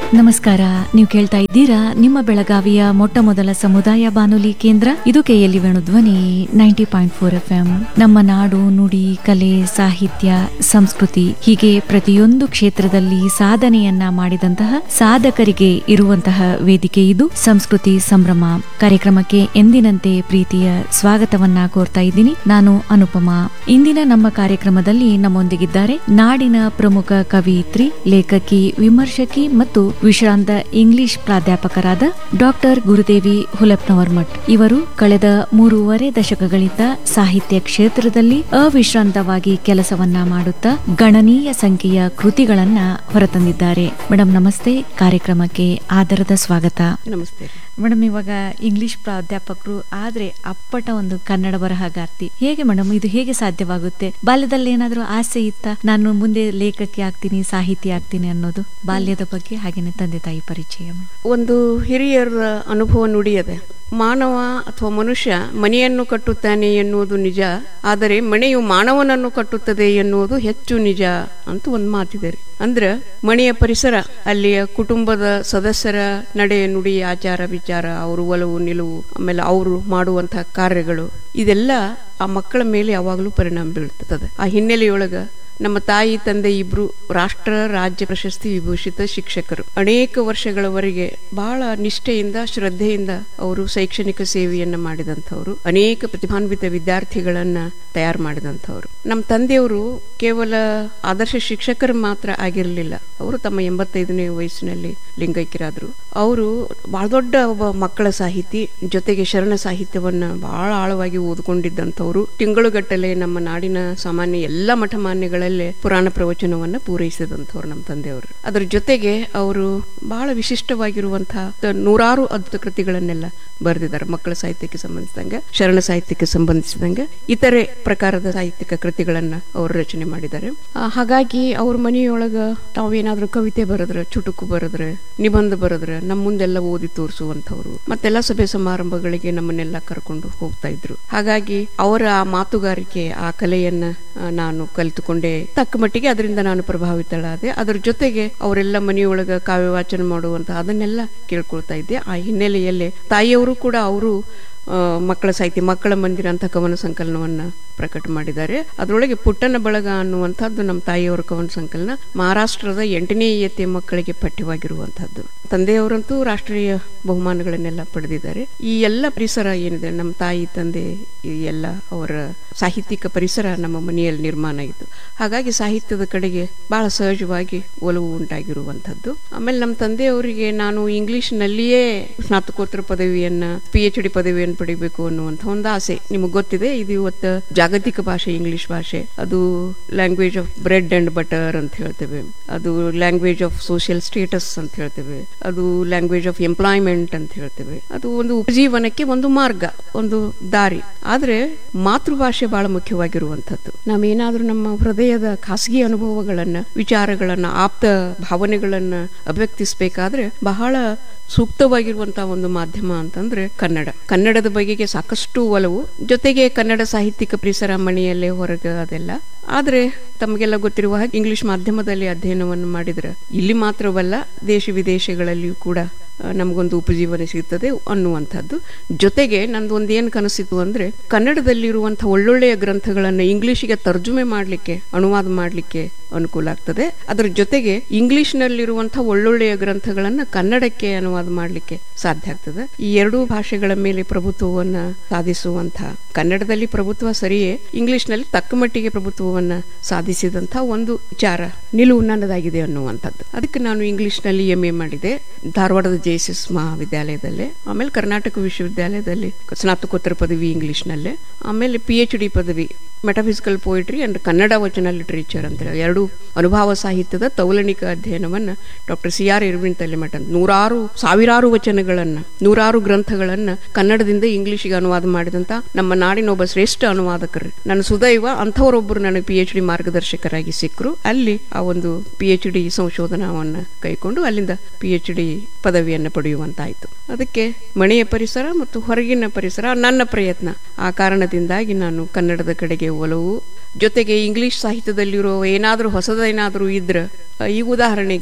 ನಮಸ್ಕಾರ ನೀವು ಕೇಳ್ತಾ ಇದ್ದೀರಾ ನಿಮ್ಮ ಬೆಳಗಾವಿಯ ಮೊಟ್ಟ ಮೊದಲ ಸಮುದಾಯ ಬಾನುಲಿ ಕೇಂದ್ರ ಇದು KLE Venu Dhwani ninety point four F M ನಮ್ಮ ನಾಡು ನುಡಿ ಕಲೆ ಸಾಹಿತ್ಯ ಸಂಸ್ಕೃತಿ ಹೀಗೆ ಪ್ರತಿಯೊಂದು ಕ್ಷೇತ್ರದಲ್ಲಿ ಸಾಧನೆಯನ್ನ ಮಾಡಿದಂತಹ ಸಾಧಕರಿಗೆ ಇರುವಂತಹ ವೇದಿಕೆ ಇದು ಸಂಸ್ಕೃತಿ ಸಂಭ್ರಮ ಕಾರ್ಯಕ್ರಮಕ್ಕೆ ಎಂದಿನಂತೆ ಪ್ರೀತಿಯ ಸ್ವಾಗತವನ್ನ ಕೋರ್ತಾ ಇದ್ದೀನಿ ನಾನು ಅನುಪಮಾ ಇಂದಿನ ನಮ್ಮ ಕಾರ್ಯಕ್ರಮದಲ್ಲಿ ನಮ್ಮೊಂದಿಗಿದ್ದಾರೆ ನಾಡಿನ ಪ್ರಮುಖ ಕವಿಯಿತ್ರಿ ಲೇಖಕಿ ವಿಮರ್ಶಕಿ ಮತ್ತು ವಿಶ್ರಾಂತ ಇಂಗ್ಲಿಷ್ ಪ್ರಾಧ್ಯಾಪಕರಾದ ಡಾಕ್ಟರ್ ಗುರುದೇವಿ ಹುಲಪ್ನವರ್ ಮಠ್ ಇವರು ಕಳೆದ ಮೂರುವರೆ ದಶಕಗಳಿಂದ ಸಾಹಿತ್ಯ ಕ್ಷೇತ್ರದಲ್ಲಿ ಅವಿಶ್ರಾಂತವಾಗಿ ಕೆಲಸವನ್ನ ಮಾಡುತ್ತಾ ಗಣನೀಯ ಸಂಖ್ಯೆಯ ಕೃತಿಗಳನ್ನ ಹೊರತಂದಿದ್ದಾರೆ ಮೇಡಮ್ ನಮಸ್ತೆ ಕಾರ್ಯಕ್ರಮಕ್ಕೆ ಆದರದ ಸ್ವಾಗತ ನಮಸ್ತೆ ಮೇಡಮ್ ಇವಾಗ ಇಂಗ್ಲಿಷ್ ಪ್ರಾಧ್ಯಾಪಕರು ಆದ್ರೆ ಅಪ್ಪಟ ಒಂದು ಕನ್ನಡ ಬರಹಗಾರ್ತಿ ಹೇಗೆ ಮೇಡಮ್ ಇದು ಹೇಗೆ ಸಾಧ್ಯವಾಗುತ್ತೆ ಬಾಲ್ಯದಲ್ಲಿ ಏನಾದ್ರೂ ಆಸೆ ಇತ್ತ ನಾನು ಮುಂದೆ ಲೇಖಕಿ ಆಗ್ತೀನಿ ಸಾಹಿತಿ ಆಗ್ತೀನಿ ಅನ್ನೋದು ಬಾಲ್ಯದ ಬಗ್ಗೆ ಹಾಗೇನೆ ತಂದೆ ತಾಯಿ ಪರಿಚಯ madam. ಒಂದು ಹಿರಿಯರ ಅನುಭವ ನುಡಿಯದೆ ಮಾನವ ಅಥವಾ ಮನುಷ್ಯ ಮನೆಯನ್ನು ಕಟ್ಟುತ್ತಾನೆ ಎನ್ನುವುದು ನಿಜ ಆದರೆ ಮನೆಯು ಮಾನವನನ್ನು ಕಟ್ಟುತ್ತದೆ ಎನ್ನುವುದು ಹೆಚ್ಚು ನಿಜ ಅಂತ ಒಂದು ಮಾತಿದೆ ರೀ ಅಂದ್ರೆ ಮನೆಯ ಪರಿಸರ ಅಲ್ಲಿಯ ಕುಟುಂಬದ ಸದಸ್ಯರ ನಡೆ ನುಡಿ ಆಚಾರ ವಿಚಾರ ಅವರು ಒಲವು ನಿಲುವು ಆಮೇಲೆ ಅವರು ಮಾಡುವಂತಹ ಕಾರ್ಯಗಳು ಇದೆಲ್ಲ ಆ ಮಕ್ಕಳ ಮೇಲೆ ಯಾವಾಗಲೂ ಪರಿಣಾಮ ಬೀಳ್ತದೆ ಆ ಹಿನ್ನೆಲೆಯೊಳಗ ನಮ್ಮ ತಾಯಿ ತಂದೆ ಇಬ್ರು ರಾಷ್ಟ್ರ ರಾಜ್ಯ ಪ್ರಶಸ್ತಿ ವಿಭೂಷಿತ ಶಿಕ್ಷಕರು ಅನೇಕ ವರ್ಷಗಳವರೆಗೆ ಬಹಳ ನಿಷ್ಠೆಯಿಂದ ಶ್ರದ್ಧೆಯಿಂದ ಅವರು ಶೈಕ್ಷಣಿಕ ಸೇವೆಯನ್ನ ಮಾಡಿದಂಥವ್ರು ಅನೇಕ ಪ್ರತಿಭಾನ್ವಿತ ವಿದ್ಯಾರ್ಥಿಗಳನ್ನ ತಯಾರು ಮಾಡಿದಂಥವ್ರು ನಮ್ಮ ತಂದೆಯವರು ಕೇವಲ ಆದರ್ಶ ಶಿಕ್ಷಕರು ಮಾತ್ರ ಆಗಿರಲಿಲ್ಲ ಅವರು ತಮ್ಮ ಎಂಬತ್ತೈದನೇ ವಯಸ್ಸಿನಲ್ಲಿ ಲಿಂಗೈಕ್ಯರಾದ್ರು ಅವರು ಬಹಳ ದೊಡ್ಡ ಒಬ್ಬ ಮಕ್ಕಳ ಸಾಹಿತಿ ಜೊತೆಗೆ ಶರಣ ಸಾಹಿತ್ಯವನ್ನ ಬಹಳ ಆಳವಾಗಿ ಓದ್ಕೊಂಡಿದ್ದಂಥವ್ರು ತಿಂಗಳುಗಟ್ಟಲೆ ನಮ್ಮ ನಾಡಿನ ಸಾಮಾನ್ಯ ಎಲ್ಲ ಮಠಮಾನ್ಯಗಳಲ್ಲೇ ಪುರಾಣ ಪ್ರವಚನವನ್ನ ಪೂರೈಸಿದಂಥವ್ರು ನಮ್ಮ ತಂದೆಯವರು ಅದರ ಜೊತೆಗೆ ಅವರು ಬಹಳ ವಿಶಿಷ್ಟವಾಗಿರುವಂತಹ ತ- ನೂರಾರು ಅದ್ಭುತ ಕೃತಿಗಳನ್ನೆಲ್ಲ ಬರೆದಿದ್ದಾರೆ ಮಕ್ಕಳ ಸಾಹಿತ್ಯಕ್ಕೆ ಸಂಬಂಧಿಸಿದಂಗೆ ಶರಣ ಸಾಹಿತ್ಯಕ್ಕೆ ಸಂಬಂಧಿಸಿದಂಗೆ ಇತರೆ ಪ್ರಕಾರದ ಸಾಹಿತ್ಯಿಕ ಕೃತಿಗಳನ್ನ ಅವರು ರಚನೆ ಮಾಡಿದ್ದಾರೆ ಆ, ಹಾಗಾಗಿ ಅವ್ರ ಮನೆಯೊಳಗ ತಾವೇನಾದ್ರೂ ಕವಿತೆ ಬರೆದ್ರೆ ಚುಟುಕು ಬರೆದ್ರೆ ನಿಬಂಧ ಬರೆದ್ರೆ ನಮ್ಮ ಮುಂದೆಲ್ಲ ಓದಿ ತೋರಿಸುವಂಥವ್ರು ಮತ್ತೆಲ್ಲ ಸಭೆ ಸಮಾರಂಭಗಳಿಗೆ ನಮ್ಮನ್ನೆಲ್ಲ ಕರ್ಕೊಂಡು ಹೋಗ್ತಾ ಇದ್ರು ಹಾಗಾಗಿ ಅವರ ಆ ಮಾತುಗಾರಿಕೆ ಆ ಕಲೆಯನ್ನ ಆ, ನಾನು ಕಲಿತುಕೊಂಡೆ ತಕ್ಕ ಮಟ್ಟಿಗೆ ಅದರಿಂದ ನಾನು ಪ್ರಭಾವಿತಳಾದೆ ಅದರ ಜೊತೆಗೆ ಅವರೆಲ್ಲ ಮನೆಯೊಳಗ ಕಾವ್ಯ ವಾಚನ ಮಾಡುವಂತ ಅದನ್ನೆಲ್ಲ ಕೇಳ್ಕೊಳ್ತಾ ಇದ್ದೆ ಆ ಹಿನ್ನೆಲೆಯಲ್ಲಿ ತಾಯಿಯವರು ಕೂಡ ಅವರು ಆ, ಮಕ್ಕಳ ಸಾಹಿತ್ಯ ಮಕ್ಕಳ ಮಂದಿರ ಅಂತ ಕವನ ಸಂಕಲನವನ್ನ ಪ್ರಕಟ ಮಾಡಿದ್ದಾರೆ ಅದರೊಳಗೆ ಪುಟ್ಟನ ಬಳಗ ಅನ್ನುವಂಥದ್ದು ನಮ್ಮ ತಾಯಿಯವರ ಕವನ ಸಂಕಲನ ಮಹಾರಾಷ್ಟ್ರದ ಎಂಟನೇ ಇಯತ್ತೆ ಮಕ್ಕಳಿಗೆ ಪಠ್ಯವಾಗಿರುವಂತಹದ್ದು ತಂದೆಯವರಂತೂ ರಾಷ್ಟ್ರೀಯ ಬಹುಮಾನಗಳನ್ನೆಲ್ಲ ಪಡೆದಿದ್ದಾರೆ ಈ ಎಲ್ಲ ಪರಿಸರ ಏನಿದೆ ನಮ್ಮ ತಾಯಿ ತಂದೆ ಈ ಎಲ್ಲ ಅವರ ಸಾಹಿತ್ಯಿಕ ಪರಿಸರ ನಮ್ಮ ಮನೆಯಲ್ಲಿ ನಿರ್ಮಾಣ ಆಯಿತು ಹಾಗಾಗಿ ಸಾಹಿತ್ಯದ ಕಡೆಗೆ ಬಹಳ ಸಹಜವಾಗಿ ಒಲವು ಉಂಟಾಗಿರುವಂಥದ್ದು ಆಮೇಲೆ ನಮ್ಮ ತಂದೆಯವರಿಗೆ ನಾನು ಇಂಗ್ಲಿಷ್ನಲ್ಲಿಯೇ ಸ್ನಾತಕೋತ್ತರ ಪದವಿಯನ್ನ ಪಿ ಎಚ್ ಡಿ ಪದವಿಯನ್ನು ಪಡಿಬೇಕು ಅನ್ನುವಂಥ ಒಂದು ಆಸೆ ನಿಮಗೆ ಗೊತ್ತಿದೆ ಇದು ಇವತ್ತು ಜಾಗತಿಕ ಭಾಷೆ ಇಂಗ್ಲಿಷ್ ಭಾಷೆ ಅದು language of bread and butter ಅಂತ ಹೇಳ್ತೇವೆ ಅದು ಲ್ಯಾಂಗ್ವೇಜ್ ಆಫ್ ಸೋಷಿಯಲ್ ಸ್ಟೇಟಸ್ ಅಂತ ಹೇಳ್ತೇವೆ ಅದು ಲ್ಯಾಂಗ್ವೇಜ್ ಆಫ್ ಎಂಪ್ಲಾಯ್ಮೆಂಟ್ ಅಂತ ಹೇಳ್ತೇವೆ ಅದು ಒಂದು ಉಪಜೀವನಕ್ಕೆ ಒಂದು ಮಾರ್ಗ ಒಂದು ದಾರಿ ಆದ್ರೆ ಮಾತೃಭಾಷೆ ಬಹಳ ಮುಖ್ಯವಾಗಿರುವಂಥದ್ದು ನಾವೇನಾದ್ರೂ ನಮ್ಮ ಹೃದಯದ ಖಾಸಗಿ ಅನುಭವಗಳನ್ನ ವಿಚಾರಗಳನ್ನ ಆಪ್ತ ಭಾವನೆಗಳನ್ನ ಅಭಿವ್ಯಕ್ತಿಸಬೇಕಾದ್ರೆ ಬಹಳ ಸೂಕ್ತವಾಗಿರುವಂತಹ ಒಂದು ಮಾಧ್ಯಮ ಅಂತಂದ್ರೆ ಕನ್ನಡ ಕನ್ನಡದ ಬಗೆಗೆ ಸಾಕಷ್ಟು ಒಲವು ಜೊತೆಗೆ ಕನ್ನಡ ಸಾಹಿತ್ಯಿಕ ಪರಿಸರ ಮನೆಯಲ್ಲೇ ಹೊರಗೆ ಅದೆಲ್ಲ ಆದ್ರೆ ತಮಗೆಲ್ಲ ಗೊತ್ತಿರುವ ಹಾಗೆ ಇಂಗ್ಲಿಷ್ ಮಾಧ್ಯಮದಲ್ಲಿ ಅಧ್ಯಯನವನ್ನು ಮಾಡಿದ್ರೆ ಇಲ್ಲಿ ಮಾತ್ರವಲ್ಲ ದೇಶ ವಿದೇಶಗಳಲ್ಲಿಯೂ ಕೂಡ ಆ, ನಮಗೊಂದು ಉಪಜೀವನ ಸಿಗ್ತದೆ ಅನ್ನುವಂಥದ್ದು ಜೊತೆಗೆ ನಂದು ಒಂದು ಏನು ಕನಸಿತ್ತು ಅಂದ್ರೆ ಕನ್ನಡದಲ್ಲಿರುವಂಥ ಒಳ್ಳೊಳ್ಳೆಯ ಗ್ರಂಥಗಳನ್ನು ಇಂಗ್ಲಿಷಿಗೆ ತರ್ಜುಮೆ ಮಾಡಲಿಕ್ಕೆ ಅನುವಾದ ಮಾಡಲಿಕ್ಕೆ ಅನುಕೂಲ ಆಗ್ತದೆ ಅದರ ಜೊತೆಗೆ ಇಂಗ್ಲಿಷ್ನಲ್ಲಿರುವಂಥ ಒಳ್ಳೊಳ್ಳೆಯ ಗ್ರಂಥಗಳನ್ನು ಕನ್ನಡಕ್ಕೆ ಅನುವಾದ ಮಾಡಲಿಕ್ಕೆ ಸಾಧ್ಯ ಆಗ್ತದೆ ಈ ಎರಡೂ ಭಾಷೆಗಳ ಮೇಲೆ ಪ್ರಭುತ್ವವನ್ನ ಸಾಧಿಸುವಂಥ ಕನ್ನಡದಲ್ಲಿ ಪ್ರಭುತ್ವ ಸರಿಯೇ ಇಂಗ್ಲಿಷ್ನಲ್ಲಿ ತಕ್ಕ ಮಟ್ಟಿಗೆ ಪ್ರಭುತ್ವವನ್ನ ಸಾಧಿಸಿದಂಥ ಒಂದು ವಿಚಾರ ನಿಲುವು ನನ್ನದಾಗಿದೆ ಅನ್ನುವಂಥದ್ದು ಅದಕ್ಕೆ ನಾನು ಇಂಗ್ಲಿಷ್ನಲ್ಲಿ ಎಂ ಎ ಮಾಡಿದೆ ಧಾರವಾಡದ ಜೆ ಎಸ್ ಎಸ್ ಮಹಾವಿದ್ಯಾಲಯದಲ್ಲೇ ಆಮೇಲೆ ಕರ್ನಾಟಕ ವಿಶ್ವವಿದ್ಯಾಲಯದಲ್ಲಿ ಸ್ನಾತಕೋತ್ತರ ಪದವಿ ಇಂಗ್ಲಿಷ್ನಲ್ಲೇ ಆಮೇಲೆ ಪಿ ಎಚ್ ಡಿ ಪದವಿ metaphysical poetry and Kannada vachana literature ಅಂತ ಹೇಳಿ ಎರಡು ಅನುಭವ ಸಾಹಿತ್ಯದ ತೌಲನಿಕ ಅಧ್ಯಯನವನ್ನ doctor C R Irwin Talemath ನೂರಾರು ಸಾವಿರಾರು ವಚನಗಳನ್ನ ನೂರಾರು ಗ್ರಂಥಗಳನ್ನ ಕನ್ನಡದಿಂದ ಇಂಗ್ಲಿಷಿಗೆ ಅನುವಾದ ಮಾಡಿದಂತ ನಮ್ಮ ನಾಡಿನ ಒಬ್ಬ ಶ್ರೇಷ್ಠ ಅನುವಾದಕರು ನನ್ನ ಸುದೈವ ಅಂಥವರೊಬ್ಬರು ನನಗೆ ಪಿ ಎಚ್ ಡಿ ಮಾರ್ಗದರ್ಶಕರಾಗಿ ಸಿಕ್ಕರು ಅಲ್ಲಿ ಆ ಒಂದು ಪಿ ಎಚ್ ಡಿ ಸಂಶೋಧನಾವನ್ನ ಕೈಕೊಂಡು ಅಲ್ಲಿಂದ ಪಿ ಎಚ್ ಡಿ ಪದವಿಯನ್ನು ಪಡೆಯುವಂತಾಯಿತು ಅದಕ್ಕೆ ಮನೆಯ ಪರಿಸರ ಮತ್ತು ಹೊರಗಿನ ಪರಿಸರ ನನ್ನ ಪ್ರಯತ್ನ ಆ ಕಾರಣದಿಂದಾಗಿ ನಾನು ಕನ್ನಡದ ಕಡೆಗೆ ಒಲವು ಜೊತೆಗೆ ಇಂಗ್ಲಿಷ್ ಸಾಹಿತ್ಯದಲ್ಲಿರೋ ಏನಾದರೂ ಹೊಸದೇನಾದರೂ ಇದ್ರೆ ಈ ಉದಾಹರಣೆಗೆ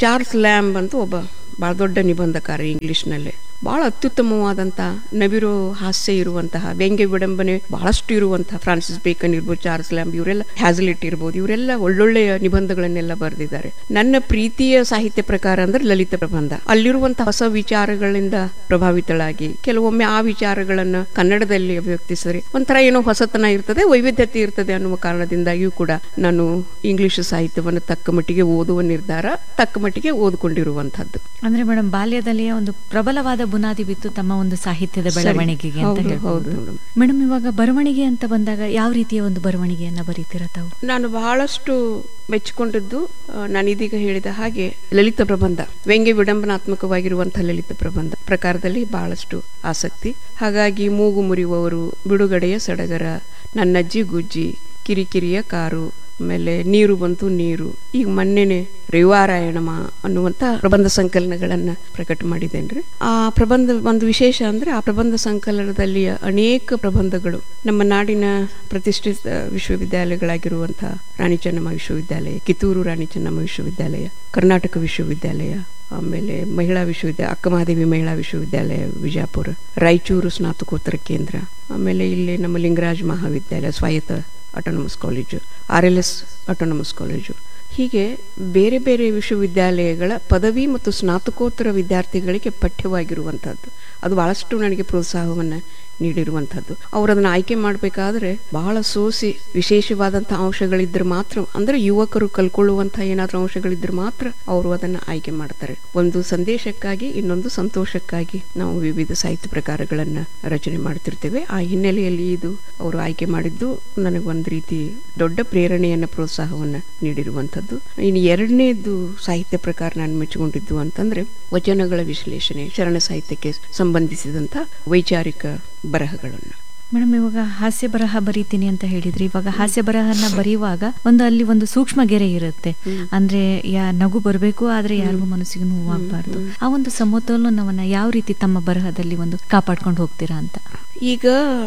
ಚಾರ್ಲ್ಸ್ ಲ್ಯಾಂಬ್ ಅಂತ ಒಬ್ಬ ಭಾಳ ದೊಡ್ಡ ನಿಬಂಧಕಾರ ಇಂಗ್ಲಿಷ್ನಲ್ಲೇ ಬಹಳ ಅತ್ಯುತ್ತಮವಾದಂತಹ ನವಿರು ಹಾಸ್ಯ ಇರುವಂತಹ ವ್ಯಂಗ್ಯ ವಿಡಂಬನೆ ಬಹಳಷ್ಟು ಇರುವಂತಹ ಫ್ರಾನ್ಸಿಸ್ ಬೇಕನ್ ಇರ್ಬೋದು ಚಾರ್ಲ್ಸ್ ಲ್ಯಾಂಬ್ ಇವರೆಲ್ಲ ಹ್ಯಾಸಲಿಟ್ ಇರ್ಬೋದು ಇವರೆಲ್ಲ ಒಳ್ಳೊಳ್ಳೆಯ ನಿಬಂಧಗಳನ್ನೆಲ್ಲ ಬರೆದಿದ್ದಾರೆ ನನ್ನ ಪ್ರೀತಿಯ ಸಾಹಿತ್ಯ ಪ್ರಕಾರ ಅಂದ್ರೆ ಲಲಿತ ಪ್ರಬಂಧ ಅಲ್ಲಿರುವಂತಹ ಹೊಸ ವಿಚಾರಗಳಿಂದ ಪ್ರಭಾವಿತಳಾಗಿ ಕೆಲವೊಮ್ಮೆ ಆ ವಿಚಾರಗಳನ್ನ ಕನ್ನಡದಲ್ಲಿ ಅಭಿವ್ಯಕ್ತಿಸಿದ್ರೆ ಒಂಥರ ಏನೋ ಹೊಸತನ ಇರ್ತದೆ ವೈವಿಧ್ಯತೆ ಇರ್ತದೆ ಅನ್ನುವ ಕಾರಣದಿಂದಾಗಿಯೂ ಕೂಡ ನಾನು ಇಂಗ್ಲಿಷ್ ಸಾಹಿತ್ಯವನ್ನು ತಕ್ಕ ಮಟ್ಟಿಗೆ ಓದುವ ನಿರ್ಧಾರ ತಕ್ಕ ಮಟ್ಟಿಗೆ ಓದ್ಕೊಂಡಿರುವಂತಹದ್ದು ಅಂದ್ರೆ ಮೇಡಮ್ ಬಾಲ್ಯದಲ್ಲಿಯೇ ಒಂದು ಪ್ರಬಲವಾದ ಬುನಾದಿ ಬಿತ್ತು ತಮ್ಮ ಒಂದು ಸಾಹಿತ್ಯದ ಬೆಳವಣಿಗೆಗೆ ಅಂತ ಹೌದು, ಹೇಳ್ಬೋದು ಹೌದು ಮೇಡಮ್. ಮೇಡಮ್ ಇವಾಗ ಬರವಣಿಗೆ ಅಂತ ಬಂದಾಗ ಯಾವ ರೀತಿಯ ಒಂದು ಬರವಣಿಗೆಯನ್ನ ಬರೀತೀರಾ ತಾವು ನಾನು ಬಹಳಷ್ಟು ಮೆಚ್ಚಿಕೊಂಡಿದ್ದು ಆ, ನಾನು ಇದೀಗ ಹೇಳಿದ ಹಾಗೆ ಲಲಿತ ಪ್ರಬಂಧ ವ್ಯಂಗ್ಯ ವಿಡಂಬನಾತ್ಮಕವಾಗಿರುವಂತಹ ಲಲಿತ ಪ್ರಬಂಧ ಪ್ರಕಾರದಲ್ಲಿ ಬಹಳಷ್ಟು ಆಸಕ್ತಿ ಹಾಗಾಗಿ ಮೂಗು ಮುರಿಯುವವರು ಬಿಡುಗಡೆಯ ಸಡಗರ ನನ್ನಜ್ಜಿ ಗುಜ್ಜಿ ಕಿರಿಕಿರಿಯ ಕಾರು ಆಮೇಲೆ ನೀರು ಬಂತು ನೀರು ಈಗ ಮೊನ್ನೆನೆ ರೇವಾರಾಯಣಮ ಅನ್ನುವಂಥ ಪ್ರಬಂಧ ಸಂಕಲನಗಳನ್ನ ಪ್ರಕಟ ಮಾಡಿದ್ದೇನ್ರಿ ಆ ಪ್ರಬಂಧ ಒಂದು ವಿಶೇಷ ಅಂದ್ರೆ ಆ ಪ್ರಬಂಧ ಸಂಕಲನದಲ್ಲಿ ಅನೇಕ ಪ್ರಬಂಧಗಳು ನಮ್ಮ ನಾಡಿನ ಪ್ರತಿಷ್ಠಿತ ವಿಶ್ವವಿದ್ಯಾಲಯಗಳಾಗಿರುವಂತಹ ರಾಣಿ ಚೆನ್ನಮ್ಮ ವಿಶ್ವವಿದ್ಯಾಲಯ ಕಿತ್ತೂರು ರಾಣಿ ಚೆನ್ನಮ್ಮ ವಿಶ್ವವಿದ್ಯಾಲಯ ಕರ್ನಾಟಕ ವಿಶ್ವವಿದ್ಯಾಲಯ ಆಮೇಲೆ ಮಹಿಳಾ ವಿಶ್ವವಿದ್ಯಾಲಯ ಅಕ್ಕಮಹಾದೇವಿ ಮಹಿಳಾ ವಿಶ್ವವಿದ್ಯಾಲಯ ವಿಜಯಪುರ ರಾಯಚೂರು ಸ್ನಾತಕೋತ್ತರ ಕೇಂದ್ರ ಆಮೇಲೆ ಇಲ್ಲಿ ನಮ್ಮ ಲಿಂಗರಾಜ್ ಮಹಾವಿದ್ಯಾಲಯ ಸ್ವಾಯತ್ತ autonomous college R L S autonomous college ಹೀಗೆ ಬೇರೆ ಬೇರೆ ವಿಶ್ವವಿದ್ಯಾಲಯಗಳ ಪದವಿ ಮತ್ತು ಸ್ನಾತಕೋತ್ತರ ವಿದ್ಯಾರ್ಥಿಗಳಿಗೆ ಪಠ್ಯವಾಗಿರುವಂಥದ್ದು ಅದು ಬಹಳಷ್ಟು ನನಗೆ ಪ್ರೋತ್ಸಾಹವನ್ನು ನೀಡಿರುವಂಥದ್ದು ಅವರು ಅದನ್ನು ಆಯ್ಕೆ ಮಾಡಬೇಕಾದ್ರೆ ಬಹಳ ಸೋಸಿ ವಿಶೇಷವಾದಂಥ ಅಂಶಗಳಿದ್ರೆ ಮಾತ್ರ ಅಂದ್ರೆ ಯುವಕರು ಕಲ್ಕೊಳ್ಳುವಂಥ ಏನಾದರೂ ಅಂಶಗಳಿದ್ರೆ ಮಾತ್ರ ಅವರು ಅದನ್ನು ಆಯ್ಕೆ ಮಾಡ್ತಾರೆ ಒಂದು ಸಂದೇಶಕ್ಕಾಗಿ ಇನ್ನೊಂದು ಸಂತೋಷಕ್ಕಾಗಿ ನಾವು ವಿವಿಧ ಸಾಹಿತ್ಯ ಪ್ರಕಾರಗಳನ್ನು ರಚನೆ ಮಾಡ್ತಿರ್ತೇವೆ ಆ ಹಿನ್ನೆಲೆಯಲ್ಲಿ ಇದು ಅವರು ಆಯ್ಕೆ ಮಾಡಿದ್ದು ನನಗೆ ಒಂದು ರೀತಿ ದೊಡ್ಡ ಪ್ರೇರಣೆಯನ್ನು ಪ್ರೋತ್ಸಾಹವನ್ನು ನೀಡಿರುವಂಥದ್ದು ಇನ್ನು ಎರಡನೇದು ಸಾಹಿತ್ಯ ಪ್ರಕಾರ ನಾನು ಮೆಚ್ಚಿಕೊಂಡಿದ್ದು ಅಂತಂದ್ರೆ ವಚನಗಳ ವಿಶ್ಲೇಷಣೆ ಶರಣ ಸಾಹಿತ್ಯಕ್ಕೆ ಸಂಬಂಧಿಸಿದಂಥ ವೈಚಾರಿಕ ಬರಹಗಳನ್ನು ಮೇಡಮ್ ಇವಾಗ ಹಾಸ್ಯ ಬರಹ ಬರೀತೀನಿ ಅಂತ ಹೇಳಿದ್ರಿ ಇವಾಗ ಹಾಸ್ಯ ಬರಹನ ಬರೆಯುವಾಗ ಒಂದು ಅಲ್ಲಿ ಒಂದು ಸೂಕ್ಷ್ಮ ಗೆರೆ ಇರುತ್ತೆ ಅಂದ್ರೆ ಯಾ ನಗು ಬರಬೇಕು ಆದ್ರೆ ಯಾರಿಗೂ ಮನಸ್ಸಿಗೆ ನೋವಾಗಬಾರ್ದು ಆ ಒಂದು ಸಮತೋಲನವನ್ನ ಯಾವ ರೀತಿ ತಮ್ಮ ಬರಹದಲ್ಲಿ ಒಂದು ಕಾಪಾಡ್ಕೊಂಡು ಹೋಗ್ತೀರಾ ಅಂತ ಈಗ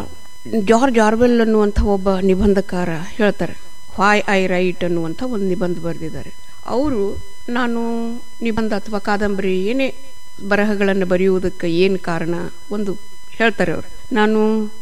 ಜಾರ್ಜ್ ಆರ್ವೆಲ್ ಅನ್ನುವಂಥ ಒಬ್ಬ ನಿಬಂಧಕಾರ ಹೇಳ್ತಾರೆ ವಾಯ್ ಐ ರೈಟ್ ಅನ್ನುವಂಥ ಒಂದು ನಿಬಂಧ ಬರೆದಿದ್ದಾರೆ ಅವರು ನಾನು ನಿಬಂಧ ಅಥವಾ ಕಾದಂಬರಿ ಏನೇ ಬರಹಗಳನ್ನು ಬರೆಯುವುದಕ್ಕೆ ಏನು ಕಾರಣ ಒಂದು ಹೇಳ್ತಾರೆ ಅವರು ನಾನು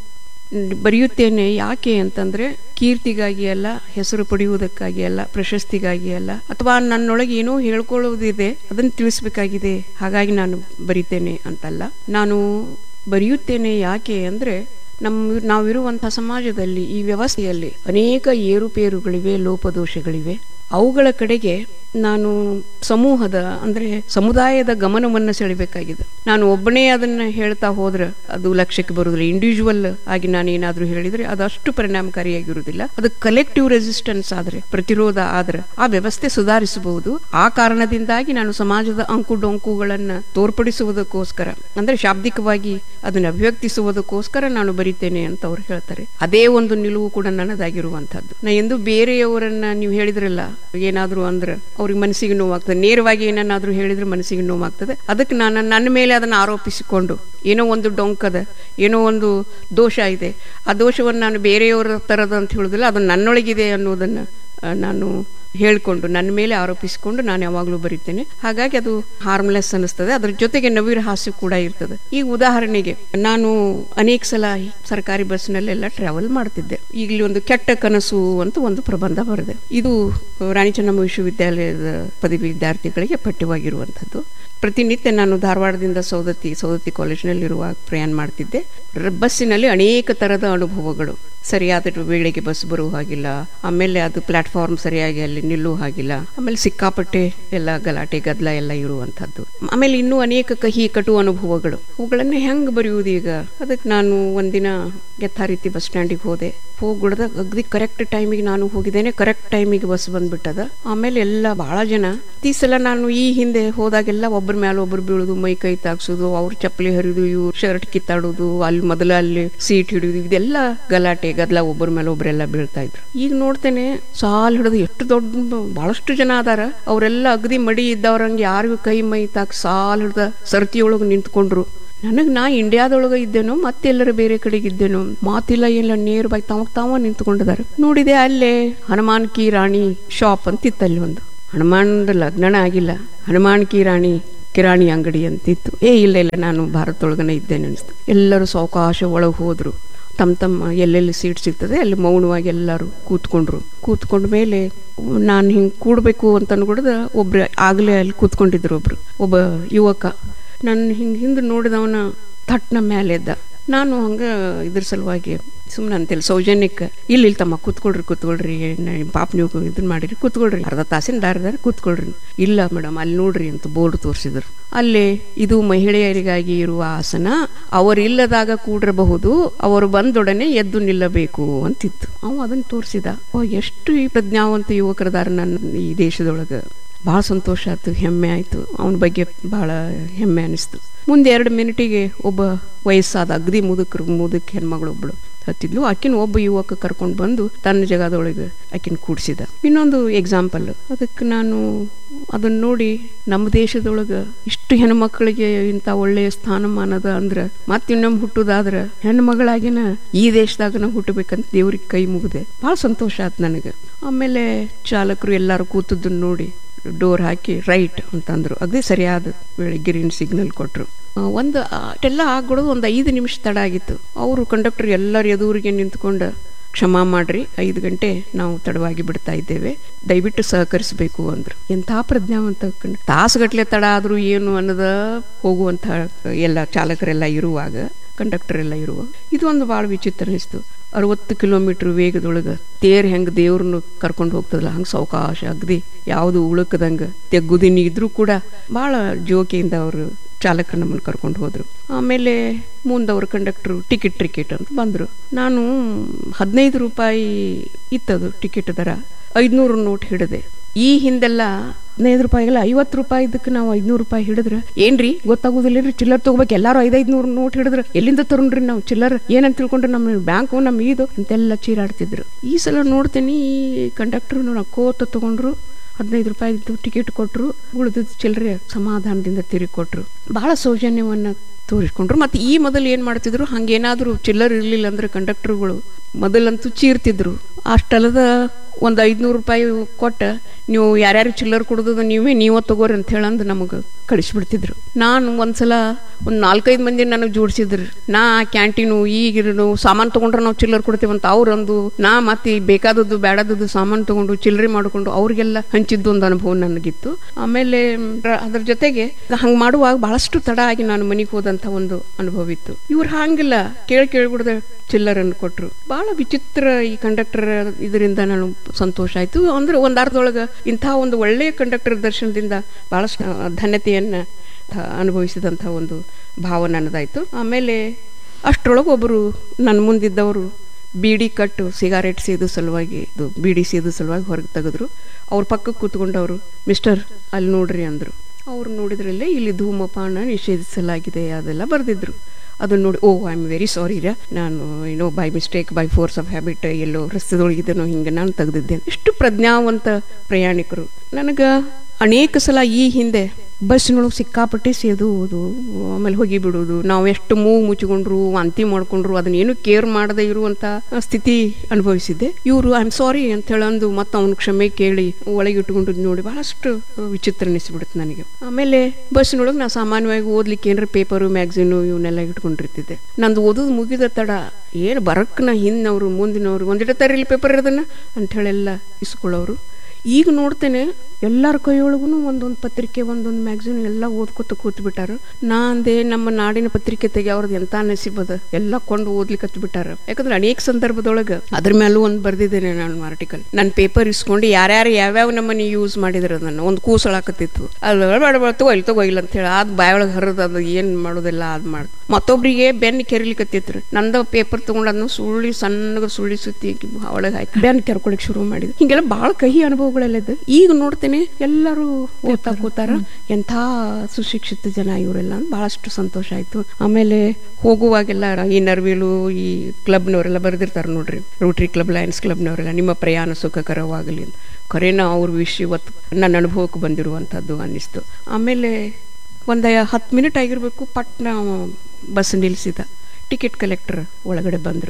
ಬರೆಯುತ್ತೇನೆ ಯಾಕೆ ಅಂತಂದ್ರೆ ಕೀರ್ತಿಗಾಗಿ ಅಲ್ಲ ಹೆಸರು ಪಡೆಯುವುದಕ್ಕಾಗಿ ಅಲ್ಲ ಪ್ರಶಸ್ತಿಗಾಗಿ ಅಲ್ಲ ಅಥವಾ ನನ್ನೊಳಗೆ ಏನೋ ಹೇಳ್ಕೊಳ್ಳೋದಿದೆ ಅದನ್ನು ತಿಳಿಸ್ಬೇಕಾಗಿದೆ ಹಾಗಾಗಿ ನಾನು ಬರಿತೇನೆ ಅಂತಲ್ಲ ನಾನು ಬರೆಯುತ್ತೇನೆ ಯಾಕೆ ಅಂದ್ರೆ ನಮ್ಮ ನಾವಿರುವಂತಹ ಸಮಾಜದಲ್ಲಿ ಈ ವ್ಯವಸ್ಥೆಯಲ್ಲಿ ಅನೇಕ ಏರುಪೇರುಗಳಿವೆ ಲೋಪದೋಷಗಳಿವೆ ಅವುಗಳ ಕಡೆಗೆ ನಾನು ಸಮೂಹದ ಅಂದ್ರೆ ಸಮುದಾಯದ ಗಮನವನ್ನು ಸೆಳಿಬೇಕಾಗಿದೆ ನಾನು ಒಬ್ಬನೇ ಅದನ್ನ ಹೇಳ್ತಾ ಹೋದ್ರೆ ಅದು ಲಕ್ಷ್ಯಕ್ಕೆ ಬರುವುದಿಲ್ಲ ಇಂಡಿವಿಜುವಲ್ ಆಗಿ ನಾನು ಏನಾದ್ರೂ ಹೇಳಿದ್ರೆ ಅದು ಅಷ್ಟು ಪರಿಣಾಮಕಾರಿಯಾಗಿರುವುದಿಲ್ಲ ಅದು ಕಲೆಕ್ಟಿವ್ ರೆಸಿಸ್ಟೆನ್ಸ್ ಆದ್ರೆ ಪ್ರತಿರೋಧ ಆದ್ರೆ ಆ ವ್ಯವಸ್ಥೆ ಸುಧಾರಿಸಬಹುದು ಆ ಕಾರಣದಿಂದಾಗಿ ನಾನು ಸಮಾಜದ ಅಂಕು ಡೊಂಕುಗಳನ್ನ ತೋರ್ಪಡಿಸುವುದಕ್ಕೋಸ್ಕರ ಅಂದ್ರೆ ಶಾಬ್ದಿಕವಾಗಿ ಅದನ್ನ ಅಭಿವ್ಯಕ್ತಿಸುವುದಕ್ಕೋಸ್ಕರ ನಾನು ಬರಿತೇನೆ ಅಂತ ಅವ್ರು ಹೇಳ್ತಾರೆ ಅದೇ ಒಂದು ನಿಲುವು ಕೂಡ ನನ್ನದಾಗಿರುವಂತಹದ್ದು ನಾ ಎಂದು ಬೇರೆಯವರನ್ನ ನೀವು ಹೇಳಿದ್ರಲ್ಲ ಏನಾದ್ರೂ ಅಂದ್ರೆ ಅವ್ರಿಗೆ ಮನಸ್ಸಿಗೆ ನೋವಾಗ್ತದೆ ನೇರವಾಗಿ ಏನನ್ನಾದ್ರೂ ಹೇಳಿದ್ರೆ ಮನಸ್ಸಿಗೆ ನೋವಾಗ್ತದೆ ಅದಕ್ಕೆ ನಾನು ನನ್ನ ಮೇಲೆ ಅದನ್ನು ಆರೋಪಿಸಿಕೊಂಡು ಏನೋ ಒಂದು ಡೊಂಕದ ಏನೋ ಒಂದು ದೋಷ ಇದೆ ಆ ದೋಷವನ್ನು ನಾನು ಬೇರೆಯವರ ಥರದ ಅಂತ ಹೇಳುದಿಲ್ಲ ಅದು ನನ್ನೊಳಗಿದೆ ಅನ್ನೋದನ್ನು ಆ, ನಾನು ಹೇಳಿಕೊಂಡು ನನ್ನ ಮೇಲೆ ಆರೋಪಿಸಿಕೊಂಡು ನಾನು ಯಾವಾಗಲೂ ಬರೀತೇನೆ ಹಾಗಾಗಿ ಅದು ಹಾರ್ಮ್ಲೆಸ್ ಅನಿಸ್ತದೆ ಅದ್ರ ಜೊತೆಗೆ ನವಿರ ಹಾಸ್ಯ ಕೂಡ ಇರ್ತದೆ ಈಗ ಉದಾಹರಣೆಗೆ ನಾನು ಅನೇಕ ಸಲ ಸರ್ಕಾರಿ ಬಸ್ನಲ್ಲೆಲ್ಲ ಟ್ರಾವೆಲ್ ಮಾಡ್ತಿದ್ದೆ ಈಗಲಿ ಒಂದು ಕೆಟ್ಟ ಕನಸು ಅಂತ ಒಂದು ಪ್ರಬಂಧ ಬರೆದೆ ಇದು ರಾಣಿ ಚೆನ್ನಮ್ಮ ವಿಶ್ವವಿದ್ಯಾಲಯದ ಪದವಿ ವಿದ್ಯಾರ್ಥಿಗಳಿಗೆ ಪಠ್ಯವಾಗಿರುವಂಥದ್ದು ಪ್ರತಿನಿತ್ಯ ನಾನು ಧಾರವಾಡದಿಂದ ಸೌದತ್ತಿ ಸೌದತ್ತಿ ಕಾಲೇಜಿನಲ್ಲಿರುವಾಗ ಪ್ರಯಾಣ ಮಾಡ್ತಿದ್ದೆ ರ- ಬಸ್ಸಿನಲ್ಲಿ ಅನೇಕ ಥರದ ಅನುಭವಗಳು ಸರಿಯಾದ ವೇಳೆಗೆ ಬಸ್ ಬರುವ ಹಾಗಿಲ್ಲ ಆಮೇಲೆ ಅದು ಪ್ಲಾಟ್ಫಾರ್ಮ್ ಸರಿಯಾಗಿ ಅಲ್ಲಿ ನಿಲ್ಲುವ ಹಾಗಿಲ್ಲ ಆಮೇಲೆ ಸಿಕ್ಕಾಪಟ್ಟೆ ಎಲ್ಲ ಗಲಾಟೆ ಗದ್ದಲ ಎಲ್ಲ ಇರುವಂಥದ್ದು ಆಮೇಲೆ ಇನ್ನೂ ಅನೇಕ ಕಹಿ ಕಟು ಅನುಭವಗಳು ಅವುಗಳನ್ನ ಹೆಂಗ್ ಬರೆಯುವುದು ಈಗ ಅದಕ್ಕೆ ನಾನು ಒಂದಿನ ಯಥಾರೀತಿ ಬಸ್ ಸ್ಟ್ಯಾಂಡಿಗೆ ಹೋದೆ ಹೋಗ್ಬಿಡ್ದ ಅಗ್ದಿ ಕರೆಕ್ಟ್ ಟೈಮಿಗೆ ನಾನು ಹೋಗಿದ್ದೇನೆ ಕರೆಕ್ಟ್ ಟೈಮಿಗೆ ಬಸ್ ಬಂದ್ಬಿಟ್ಟದ ಆಮೇಲೆ ಎಲ್ಲ ಬಹಳ ಜನ ಈ ಸಲ ನಾನು ಈ ಹಿಂದೆ ಹೋದಾಗೆಲ್ಲ ಒಬ್ಬರ ಮೇಲೆ ಒಬ್ರು ಬೀಳುದು ಮೈ ಕೈ ತಾಗ್ಸೋದು ಅವ್ರ ಚಪ್ಪಲಿ ಹರಿದು ಇವ್ರ ಶರ್ಟ್ ಕಿತ್ತಾಡೋದು ಅಲ್ಲಿ ಮೊದಲ ಅಲ್ಲಿ ಸೀಟ್ ಹಿಡಿದು ಇದೆಲ್ಲ ಗಲಾಟೆ ಗದ್ದಲ ಒಬ್ಬರ ಮೇಲೆ ಒಬ್ರೆಲ್ಲ ಬೀಳ್ತಾ ಇದ್ರು ಈಗ ನೋಡ್ತೇನೆ ಸಾಲ್ ಹಿಡಿದು ಎಷ್ಟು ದೊಡ್ಡ ಬಹಳಷ್ಟು ಜನ ಅದಾರ ಅವರೆಲ್ಲ ಅಗದಿ ಮಡಿ ಇದ್ದವ್ರಂಗೆ ಯಾರಿಗೂ ಕೈ ಮೈ ತಾಕ್ ಸಾಲ್ ಹಿಡ್ದ ಸರ್ತಿಯೊಳಗೆ ನಿಂತ್ಕೊಂಡ್ರು ನನಗೆ ನಾ ಇಂಡಿಯಾದೊಳಗೆ ಇದ್ದೇನೋ ಮತ್ತೆಲ್ಲರ ಬೇರೆ ಕಡೆಗೆ ಇದ್ದೇನೋ ಮಾತಿಲ್ಲ ಎಲ್ಲ ನೇರವಾಗಿ ತಾವ ತಾವ ನಿಂತ್ಕೊಂಡಿದ್ದಾರೆ ನೋಡಿದೆ ಅಲ್ಲೇ ಹನುಮಾನ್ ಕಿ ರಾಣಿ ಶಾಪ್ ಅಂತ ಇತ್ತಲ್ಲಿ ಒಂದು ಹನುಮಾನದ ಲಗ್ನನ ಆಗಿಲ್ಲ ಹನುಮಾನ್ ಕಿರಾಣಿ ಕಿರಾಣಿ ಅಂಗಡಿ ಅಂತಿತ್ತು ಏ ಇಲ್ಲ ಇಲ್ಲ ನಾನು ಭಾರತದೊಳಗನೆ ಇದ್ದೇನೆ ಅನಿಸ್ತು ಎಲ್ಲರೂ ಸಾವಕಾಶ ಒಳಗೆ ಹೋದ್ರು ತಮ್ಮ ತಮ್ಮ ಎಲ್ಲೆಲ್ಲಿ ಸೀಟ್ ಸಿಗ್ತದೆ ಅಲ್ಲಿ ಮೌನವಾಗಿ ಎಲ್ಲರೂ ಕೂತ್ಕೊಂಡ್ರು ಕೂತ್ಕೊಂಡ ಮೇಲೆ ನಾನು ಹಿಂಗೆ ಕೂಡಬೇಕು ಅಂತ ಅನ್ಕೊಡ್ದ ಒಬ್ರು ಆಗಲೇ ಅಲ್ಲಿ ಕೂತ್ಕೊಂಡಿದ್ರು ಒಬ್ರು ಒಬ್ಬ ಯುವಕ ನನ್ನ ಹಿಂಗೆ ಹಿಂದೆ ನೋಡಿದವನ ತಟ್ನ ಮೇಲೆ ಎದ್ದ ನಾನು ಹಂಗೆ ಇದ್ರ ಸಲುವಾಗಿ ಸುಮ್ಮನೆ ಅಂತಿಲ್ಲ ಸೌಜನ್ಯಕ್ಕೆ ಇಲ್ಲಿ ಇಲ್ಲಿ ತಮ್ಮ ಕೂತ್ಕೊಳ್ರಿ ಕೂತ್ಕೊಳ್ರಿ ನ- ಪಾಪ ನೀವು ಇದನ್ನ ಮಾಡಿರಿ ಕೂತ್ಕೊಳ್ರಿ ಅರ್ಧ ತಾಸಿನ ದಾರದಾರ ಕೂತ್ಕೊಳ್ರಿ ಇಲ್ಲ ಮೇಡಮ್ ಅಲ್ಲಿ ನೋಡ್ರಿ ಅಂತ ಬೋರ್ಡ್ ತೋರಿಸಿದ್ರು ಅಲ್ಲಿ ಇದು ಮಹಿಳೆಯರಿಗಾಗಿ ಇರುವ ಆಸನ ಅವರಿಲ್ಲದಾಗ ಕೂಡಿರಬಹುದು ಅವರು ಬಂದೊಡನೆ ಎದ್ದು ನಿಲ್ಲಬೇಕು ಅಂತಿತ್ತು ಅವ ಅದನ್ನ ತೋರಿಸಿದ ಓ ಎಷ್ಟು ಈ ಪ್ರಜ್ಞಾವಂತ ಯುವಕರದಾರ ನನ್ನ ಈ ದೇಶದೊಳಗೆ ಭಾಳ ಸಂತೋಷ ಆಯ್ತು ಹೆಮ್ಮೆ ಆಯಿತು ಅವನ ಬಗ್ಗೆ ಭಾಳ ಹೆಮ್ಮೆ ಅನಿಸ್ತು ಮುಂದೆ ಎರಡು ಮಿನಿಟಿಗೆ ಒಬ್ಬ ವಯಸ್ಸಾದ ಅಗದಿ ಮುದುಕರು ಮುದುಕ ಹೆಣ್ಮಗಳೊಬ್ಬಳು ಹತ್ತಿದ್ಲು ಆಕಿನ ಒಬ್ಬ ಯುವಕ ಕರ್ಕೊಂಡು ಬಂದು ತನ್ನ ಜಗದೊಳಗೆ ಆಕಿನ ಕೂಡಿಸಿದ ಇನ್ನೊಂದು ಎಕ್ಸಾಂಪಲ್ ಅದಕ್ಕೆ ನಾನು ಅದನ್ನ ನೋಡಿ ನಮ್ಮ ದೇಶದೊಳಗೆ ಇಷ್ಟು ಹೆಣ್ಮಕ್ಳಿಗೆ ಇಂಥ ಒಳ್ಳೆಯ ಸ್ಥಾನಮಾನದ ಅಂದ್ರೆ ಮತ್ತೆ ಇನ್ನೊಮ್ಮೆ ಹುಟ್ಟುದಾದ್ರೆ ಹೆಣ್ಮಗಳಾಗಿನ ಈ ದೇಶದಾಗನ ಹುಟ್ಟಬೇಕಂತ ದೇವ್ರಿಗೆ ಕೈ ಮುಗಿದೆ ಭಾಳ ಸಂತೋಷ ಆಯ್ತು ನನಗೆ ಆಮೇಲೆ ಚಾಲಕರು ಎಲ್ಲರೂ ಕೂತದ್ದನ್ನು ನೋಡಿ ಡೋರ್ ಹಾಕಿ ರೈಟ್ ಅಂತಂದ್ರು ಅಗದಿ ಸರಿಯಾದ ವೇಳೆ ಗ್ರೀನ್ ಸಿಗ್ನಲ್ ಕೊಟ್ಟರು ಒಂದು ಅಷ್ಟೆಲ್ಲ ಆಗ್ಬಿಡೋದು ಒಂದು ಐದು ನಿಮಿಷ ತಡ ಆಗಿತ್ತು ಅವರು ಕಂಡಕ್ಟರ್ ಎಲ್ಲರ ಎದುರಿಗೆ ನಿಂತ್ಕೊಂಡು ಕ್ಷಮಾ ಮಾಡ್ರಿ ಐದು ಗಂಟೆ ನಾವು ತಡವಾಗಿ ಬಿಡ್ತಾ ಇದ್ದೇವೆ ದಯವಿಟ್ಟು ಸಹಕರಿಸಬೇಕು ಅಂದ್ರು ಎಂಥ ಪ್ರಜ್ಞಾವಂತ ಕಂಡ ತಾಸುಗಟ್ಲೆ ತಡ ಆದರೂ ಏನು ಅನ್ನೋದ ಹೋಗುವಂಥ ಎಲ್ಲ ಚಾಲಕರೆಲ್ಲ ಇರುವಾಗ ಕಂಡಕ್ಟರ್ ಎಲ್ಲ ಇರುವಾಗ ಇದು ಒಂದು ಭಾಳ ವಿಚಿತ್ರ ಅನಿಸ್ತು ಅರವತ್ತು ಕಿಲೋಮೀಟ್ರ್ ವೇಗದೊಳಗೆ ತೇರ್ ಹೆಂಗೆ ದೇವ್ರನ್ನ ಕರ್ಕೊಂಡು ಹೋಗ್ತದಲ್ಲ ಹಂಗೆ ಸಾವಕಾಶ ಅಗದಿ ಯಾವುದು ಉಳುಕದಂಗೆ ತೆಗ್ಗುದಿನಿ ಇದ್ರೂ ಕೂಡ ಭಾಳ ಜೋಕಿಯಿಂದ ಅವರು ಚಾಲಕರು ನಮ್ಮನ್ನು ಕರ್ಕೊಂಡು ಹೋದರು ಆಮೇಲೆ ಮುಂದವ್ರ ಕಂಡಕ್ಟ್ರು ಟಿಕೆಟ್ ಟಿಕೆಟ್ ಅಂತ ಬಂದರು ನಾನು ಹದಿನೈದು ರೂಪಾಯಿ ಇತ್ತದು ಟಿಕೆಟ್ ದರ ಐದುನೂರು ನೋಟ್ ಹಿಡಿದೆ ಈ ಹಿಂದೆಲ್ಲ ಹದಿನೈದು ರೂಪಾಯಿಗೆಲ್ಲ ಐವತ್ತು ರೂಪಾಯಿ ಇದಕ್ಕೆ ನಾವು ಐದುನೂರು ರೂಪಾಯಿ ಹಿಡಿದ್ರೆ ಏನ್ರಿ ಗೊತ್ತಾಗೋದಿಲ್ಲ ರೀ ಚಿಲ್ಲರ್ ತಗೋಬೇಕು ಎಲ್ಲಾರು ಐದೈದುನೂರು ನೋಟ್ ಹಿಡಿದ್ರೆ ಎಲ್ಲಿಂದ ತರೋಣ್ರಿ ನಾವು ಚಿಲ್ಲರ್ ಏನಂತ ತಿಳ್ಕೊಂಡ್ರೆ ನಮ್ಮ ಬ್ಯಾಂಕು ನಮ್ಮ ಇದು ಅಂತೆಲ್ಲ ಚೀರಾಡ್ತಿದ್ರು ಈ ಸಲ ನೋಡ್ತೀನಿ ಈ ಕಂಡಕ್ಟರ್ ನಕ್ಕೋತ ತಗೊಂಡ್ರು ಹದಿನೈದು ರೂಪಾಯಿ ಟಿಕೆಟ್ ಕೊಟ್ಟರು ಉಳಿದಿದ್ದು ಚಿಲ್ಲರೆ ಸಮಾಧಾನದಿಂದ ತಿರುಗಿ ಕೊಟ್ಟರು ಬಹಳ ಸೌಜನ್ಯವನ್ನು ತೋರಿಸ್ಕೊಂಡ್ರು ಮತ್ತು ಈ ಮೊದಲು ಏನು ಮಾಡ್ತಿದ್ರು ಹಂಗೇನಾದರೂ ಚಿಲ್ಲರ್ ಇರಲಿಲ್ಲ ಅಂದ್ರೆ ಕಂಡಕ್ಟರ್ಗಳು ಮೊದಲಂತೂ ಚೀರ್ತಿದ್ರು ಅಷ್ಟಲ್ಲದ ಒಂದು ಐದುನೂರು ರೂಪಾಯಿ ಕೊಟ್ಟ ನೀವು ಯಾರ್ಯಾರು ಚಿಲ್ಲರ್ ಕೊಡೋದು ನೀವೇ ನೀವೇ ತಗೋರಿ ಅಂತ ಹೇಳಂದು ನಮಗೆ ಕಳಿಸ್ಬಿಡ್ತಿದ್ರು ನಾನು ಒಂದ್ಸಲ ಒಂದು ನಾಲ್ಕೈದು ಮಂದಿ ನನಗೆ ಜೋಡಿಸಿದ್ರು ನಾ ಕ್ಯಾಂಟೀನು ಈಗಿರು ಸಾಮಾನು ತೊಗೊಂಡ್ರೆ ನಾವು ಚಿಲ್ಲರ್ ಕೊಡ್ತೀವಂತ ಅವ್ರಂದು ನಾ ಮತ್ತೆ ಬೇಕಾದದ್ದು ಬೇಡದದ್ದು ಸಾಮಾನು ತೊಗೊಂಡು ಚಿಲ್ಲರೆ ಮಾಡಿಕೊಂಡು ಅವ್ರಿಗೆಲ್ಲ ಹಂಚಿದ್ದು ಒಂದು ಅನುಭವ ನನಗಿತ್ತು ಆಮೇಲೆ ರ- ಅದ್ರ ಜೊತೆಗೆ ಹಂಗೆ ಮಾಡುವಾಗ ಬಹಳಷ್ಟು ತಡ ಆಗಿ ನಾನು ಮನೆಗೆ ಹೋದಂಥ ಒಂದು ಅನುಭವ ಇತ್ತು ಇವ್ರು ಹಾಂಗಿಲ್ಲ ಕೇಳಿ ಕೇಳ್ಬಿಡ್ದೆ ಚಿಲ್ಲರನ್ನು ಕೊಟ್ಟರು ಭಾಳ ವಿಚಿತ್ರ ಈ ಕಂಡಕ್ಟರ್ ಇದರಿಂದ ನಾನು ಸಂತೋಷ ಆಯಿತು ಅಂದ್ರೆ ಒಂದು ಅರ್ಧದೊಳಗೆ ಇಂಥ ಒಂದು ಒಳ್ಳೆಯ ಕಂಡಕ್ಟರ್ ದರ್ಶನದಿಂದ ಭಾಳಷ್ಟು ಧನ್ಯತೆಯನ್ನು ಅನುಭವಿಸಿದಂಥ ಒಂದು ಭಾವ ನನ್ನದಾಯಿತು ಆಮೇಲೆ ಅಷ್ಟರೊಳಗೆ ಒಬ್ಬರು ನನ್ನ ಮುಂದಿದ್ದವರು ಬೀಡಿ ಕಟ್ಟು ಸಿಗಾರೆಟ್ ಸೇದು ಸಲುವಾಗಿ ಇದು ಬೀಡಿ ಸೇದು ಸಲುವಾಗಿ ಹೊರಗೆ ತೆಗೆದ್ರು ಅವ್ರ ಪಕ್ಕಕ್ಕೆ ಕೂತ್ಕೊಂಡವರು ಮಿಸ್ಟರ್ ಅಲ್ಲಿ ನೋಡ್ರಿ ಅಂದರು ಅವ್ರು ನೋಡಿದ್ರಲ್ಲೇ ಇಲ್ಲಿ ಧೂಮಪಾನ ನಿಷೇಧಿಸಲಾಗಿದೆ ಅದೆಲ್ಲ ಬರೆದಿದ್ರು ಅದನ್ನ ನೋಡಿ oh I am very sorry ರಾ ನಾನು ಏನೋ by mistake by force of habit ಎಲ್ಲೋ ರಸ್ತೆದೊಳಗಿದ್ದೇನೋ ಹಿಂಗೆ ನಾನು ತೆಗೆದಿದ್ದೆ ಎಷ್ಟು ಪ್ರಜ್ಞಾವಂತ ಪ್ರಯಾಣಿಕರು ನನಗೆ ಅನೇಕ ಸಲ ಈ ಹಿಂದೆ ಬಸ್ನೊಳಗೆ ಸಿಕ್ಕಾಪಟ್ಟೆ ಸೇದುವುದು ಆಮೇಲೆ ಹೋಗಿ ಬಿಡೋದು ನಾವು ಎಷ್ಟು ಮೂಗು ಮುಚ್ಚಿಕೊಂಡ್ರು ವಾಂತಿ ಮಾಡ್ಕೊಂಡ್ರು ಅದನ್ನ ಏನು ಕೇರ್ ಮಾಡದೇ ಇರುವಂತ ಸ್ಥಿತಿ ಅನುಭವಿಸಿದ್ದೆ ಇವರು ಐ ಆಮ್ ಸಾರಿ ಅಂತ ಹೇಳಂದು ಮತ್ತೆ ಅವ್ನ ಕ್ಷಮೆ ಕೇಳಿ ಒಳಗೆ ಇಟ್ಕೊಂಡು ನೋಡಿ ಬಹಳಷ್ಟು ವಿಚಿತ್ರ ಅನಿಸ್ಬಿಡುತ್ತೆ ನನಗೆ ಆಮೇಲೆ ಬಸ್ನೊಳಗೆ ನಾ ಸಾಮಾನ್ಯವಾಗಿ ಓದ್ಲಿಕ್ಕೆ ಏನಾರ ಪೇಪರು ಮ್ಯಾಗ್ಝಿನು ಇವನ್ನೆಲ್ಲ ಇಟ್ಕೊಂಡಿರ್ತಿದ್ದೆ ನಂದು ಓದೋದು ಮುಗಿದ ತಡ ಏನು ಬರಕ್ನ ಹಿಂದಿನವರು ಮುಂದಿನವರು ಒಂದಿಟ ತರಲಿ ಪೇಪರ್ ಇರೋದನ್ನ ಅಂತ ಹೇಳೆಲ್ಲ ಇಸ್ಕೊಳ್ಳೋರು ಈಗ ನೋಡ್ತೇನೆ ಎಲ್ಲರ ಕೈಯೊಳಗೂ ಒಂದೊಂದು ಪತ್ರಿಕೆ ಒಂದೊಂದು ಮ್ಯಾಗ್ಝಿನ್ ಎಲ್ಲ ಓದ್ಕೊತ ಕೂತ್ ಬಿಟ್ಟಾರ ನಾ ಅಂದೆ ನಮ್ಮ ನಾಡಿನ ಪತ್ರಿಕೆ ತೆಗಿಯವ್ರದ್ದು ಎಂತ ನಸೀಬದ ಎಲ್ಲ ಕೊಂಡು ಓದ್ಲಿಕ್ಕೆ ಹತ್ತು ಬಿಟ್ಟಾರ ಯಾಕಂದ್ರೆ ಅನೇಕ ಸಂದರ್ಭದೊಳಗೆ ಅದ್ರ ಮೇಲೂ ಒಂದು ಬರ್ದಿದ್ದೇನೆ ನಾನು ಆರ್ಟಿಕಲ್ ನನ್ನ ಪೇಪರ್ ಇಸ್ಕೊಂಡು ಯಾರ್ಯಾರು ಯಾವ್ಯಾವ ನಮ್ಮನೆ ಯೂಸ್ ಮಾಡಿದ್ರ ನನ್ನ ಒಂದು ಕೂಸಲಾಕತ್ತಿತ್ತು ಅದು ಬೇಡ ಬೇಡ ತಗೋ ಇಲ್ಲಿ ತಗೋ ಇಲ್ಲ ಅಂತ ಹೇಳಿ ಅದು ಬಾಯೊಳಗೆ ಹರಿದು ಅದು ಏನು ಮಾಡೋದಿಲ್ಲ ಅದು ಮಾಡ್ ಮತ್ತೊಬ್ರಿಗೆ ಬೆನ್ನು ಕೆರಿಲಿಕತ್ತಿದ್ರು ನಂದ ಪೇಪರ್ ತಗೊಂಡು ಅದನ್ನ ಸುಳ್ಳಿ ಸಣ್ಣಗೆ ಸುಳ್ಳಿ ಸುತ್ತಿ ಒಳಗೆ ಹಾಕಿ ಬೆನ್ನು ಕೆರ್ಕೊಳಕ್ ಶುರು ಮಾಡಿದ್ರು ಹಿಂಗೆಲ್ಲ ಭಾಳ ಕಹಿ ಅನುಭವಗಳೆಲ್ಲ ಇದ್ದು ಈಗ ನೋಡ್ತೇನೆ ಎಲ್ಲರೂ ಓದ್ತಾ ಕೂತಾರ ಎಂಥ ಸುಶಿಕ್ಷಿತ ಜನ ಇವರೆಲ್ಲ ಅಂತ ಬಹಳಷ್ಟು ಸಂತೋಷ ಆಯ್ತು ಆಮೇಲೆ ಹೋಗುವಾಗೆಲ್ಲ ಈ ನರ್ವಿಲು ಈ ಕ್ಲಬ್ನವರೆಲ್ಲ ಬರೆದಿರ್ತಾರೆ ನೋಡ್ರಿ ರೋಟ್ರಿ ಕ್ಲಬ್ ಲಯನ್ಸ್ ಕ್ಲಬ್ನವರೆಲ್ಲ ನಿಮ್ಮ ಪ್ರಯಾಣ ಸುಖಕರವಾಗಲಿ ಅಂತ ಖರೇನ ಅವ್ರ ವಿಷಯ ಇವತ್ತು ನನ್ನ ಅನುಭವಕ್ಕೆ ಬಂದಿರುವಂಥದ್ದು ಅನ್ನಿಸ್ತು ಆಮೇಲೆ ಒಂದು ಹತ್ತು ಮಿನಿಟ್ ಆಗಿರಬೇಕು ಪಟ್ನ ಬಸ್ ನಿಲ್ಲಿಸಿದ ಟಿಕೆಟ್ ಕಲೆಕ್ಟರ್ ಒಳಗಡೆ ಬಂದರು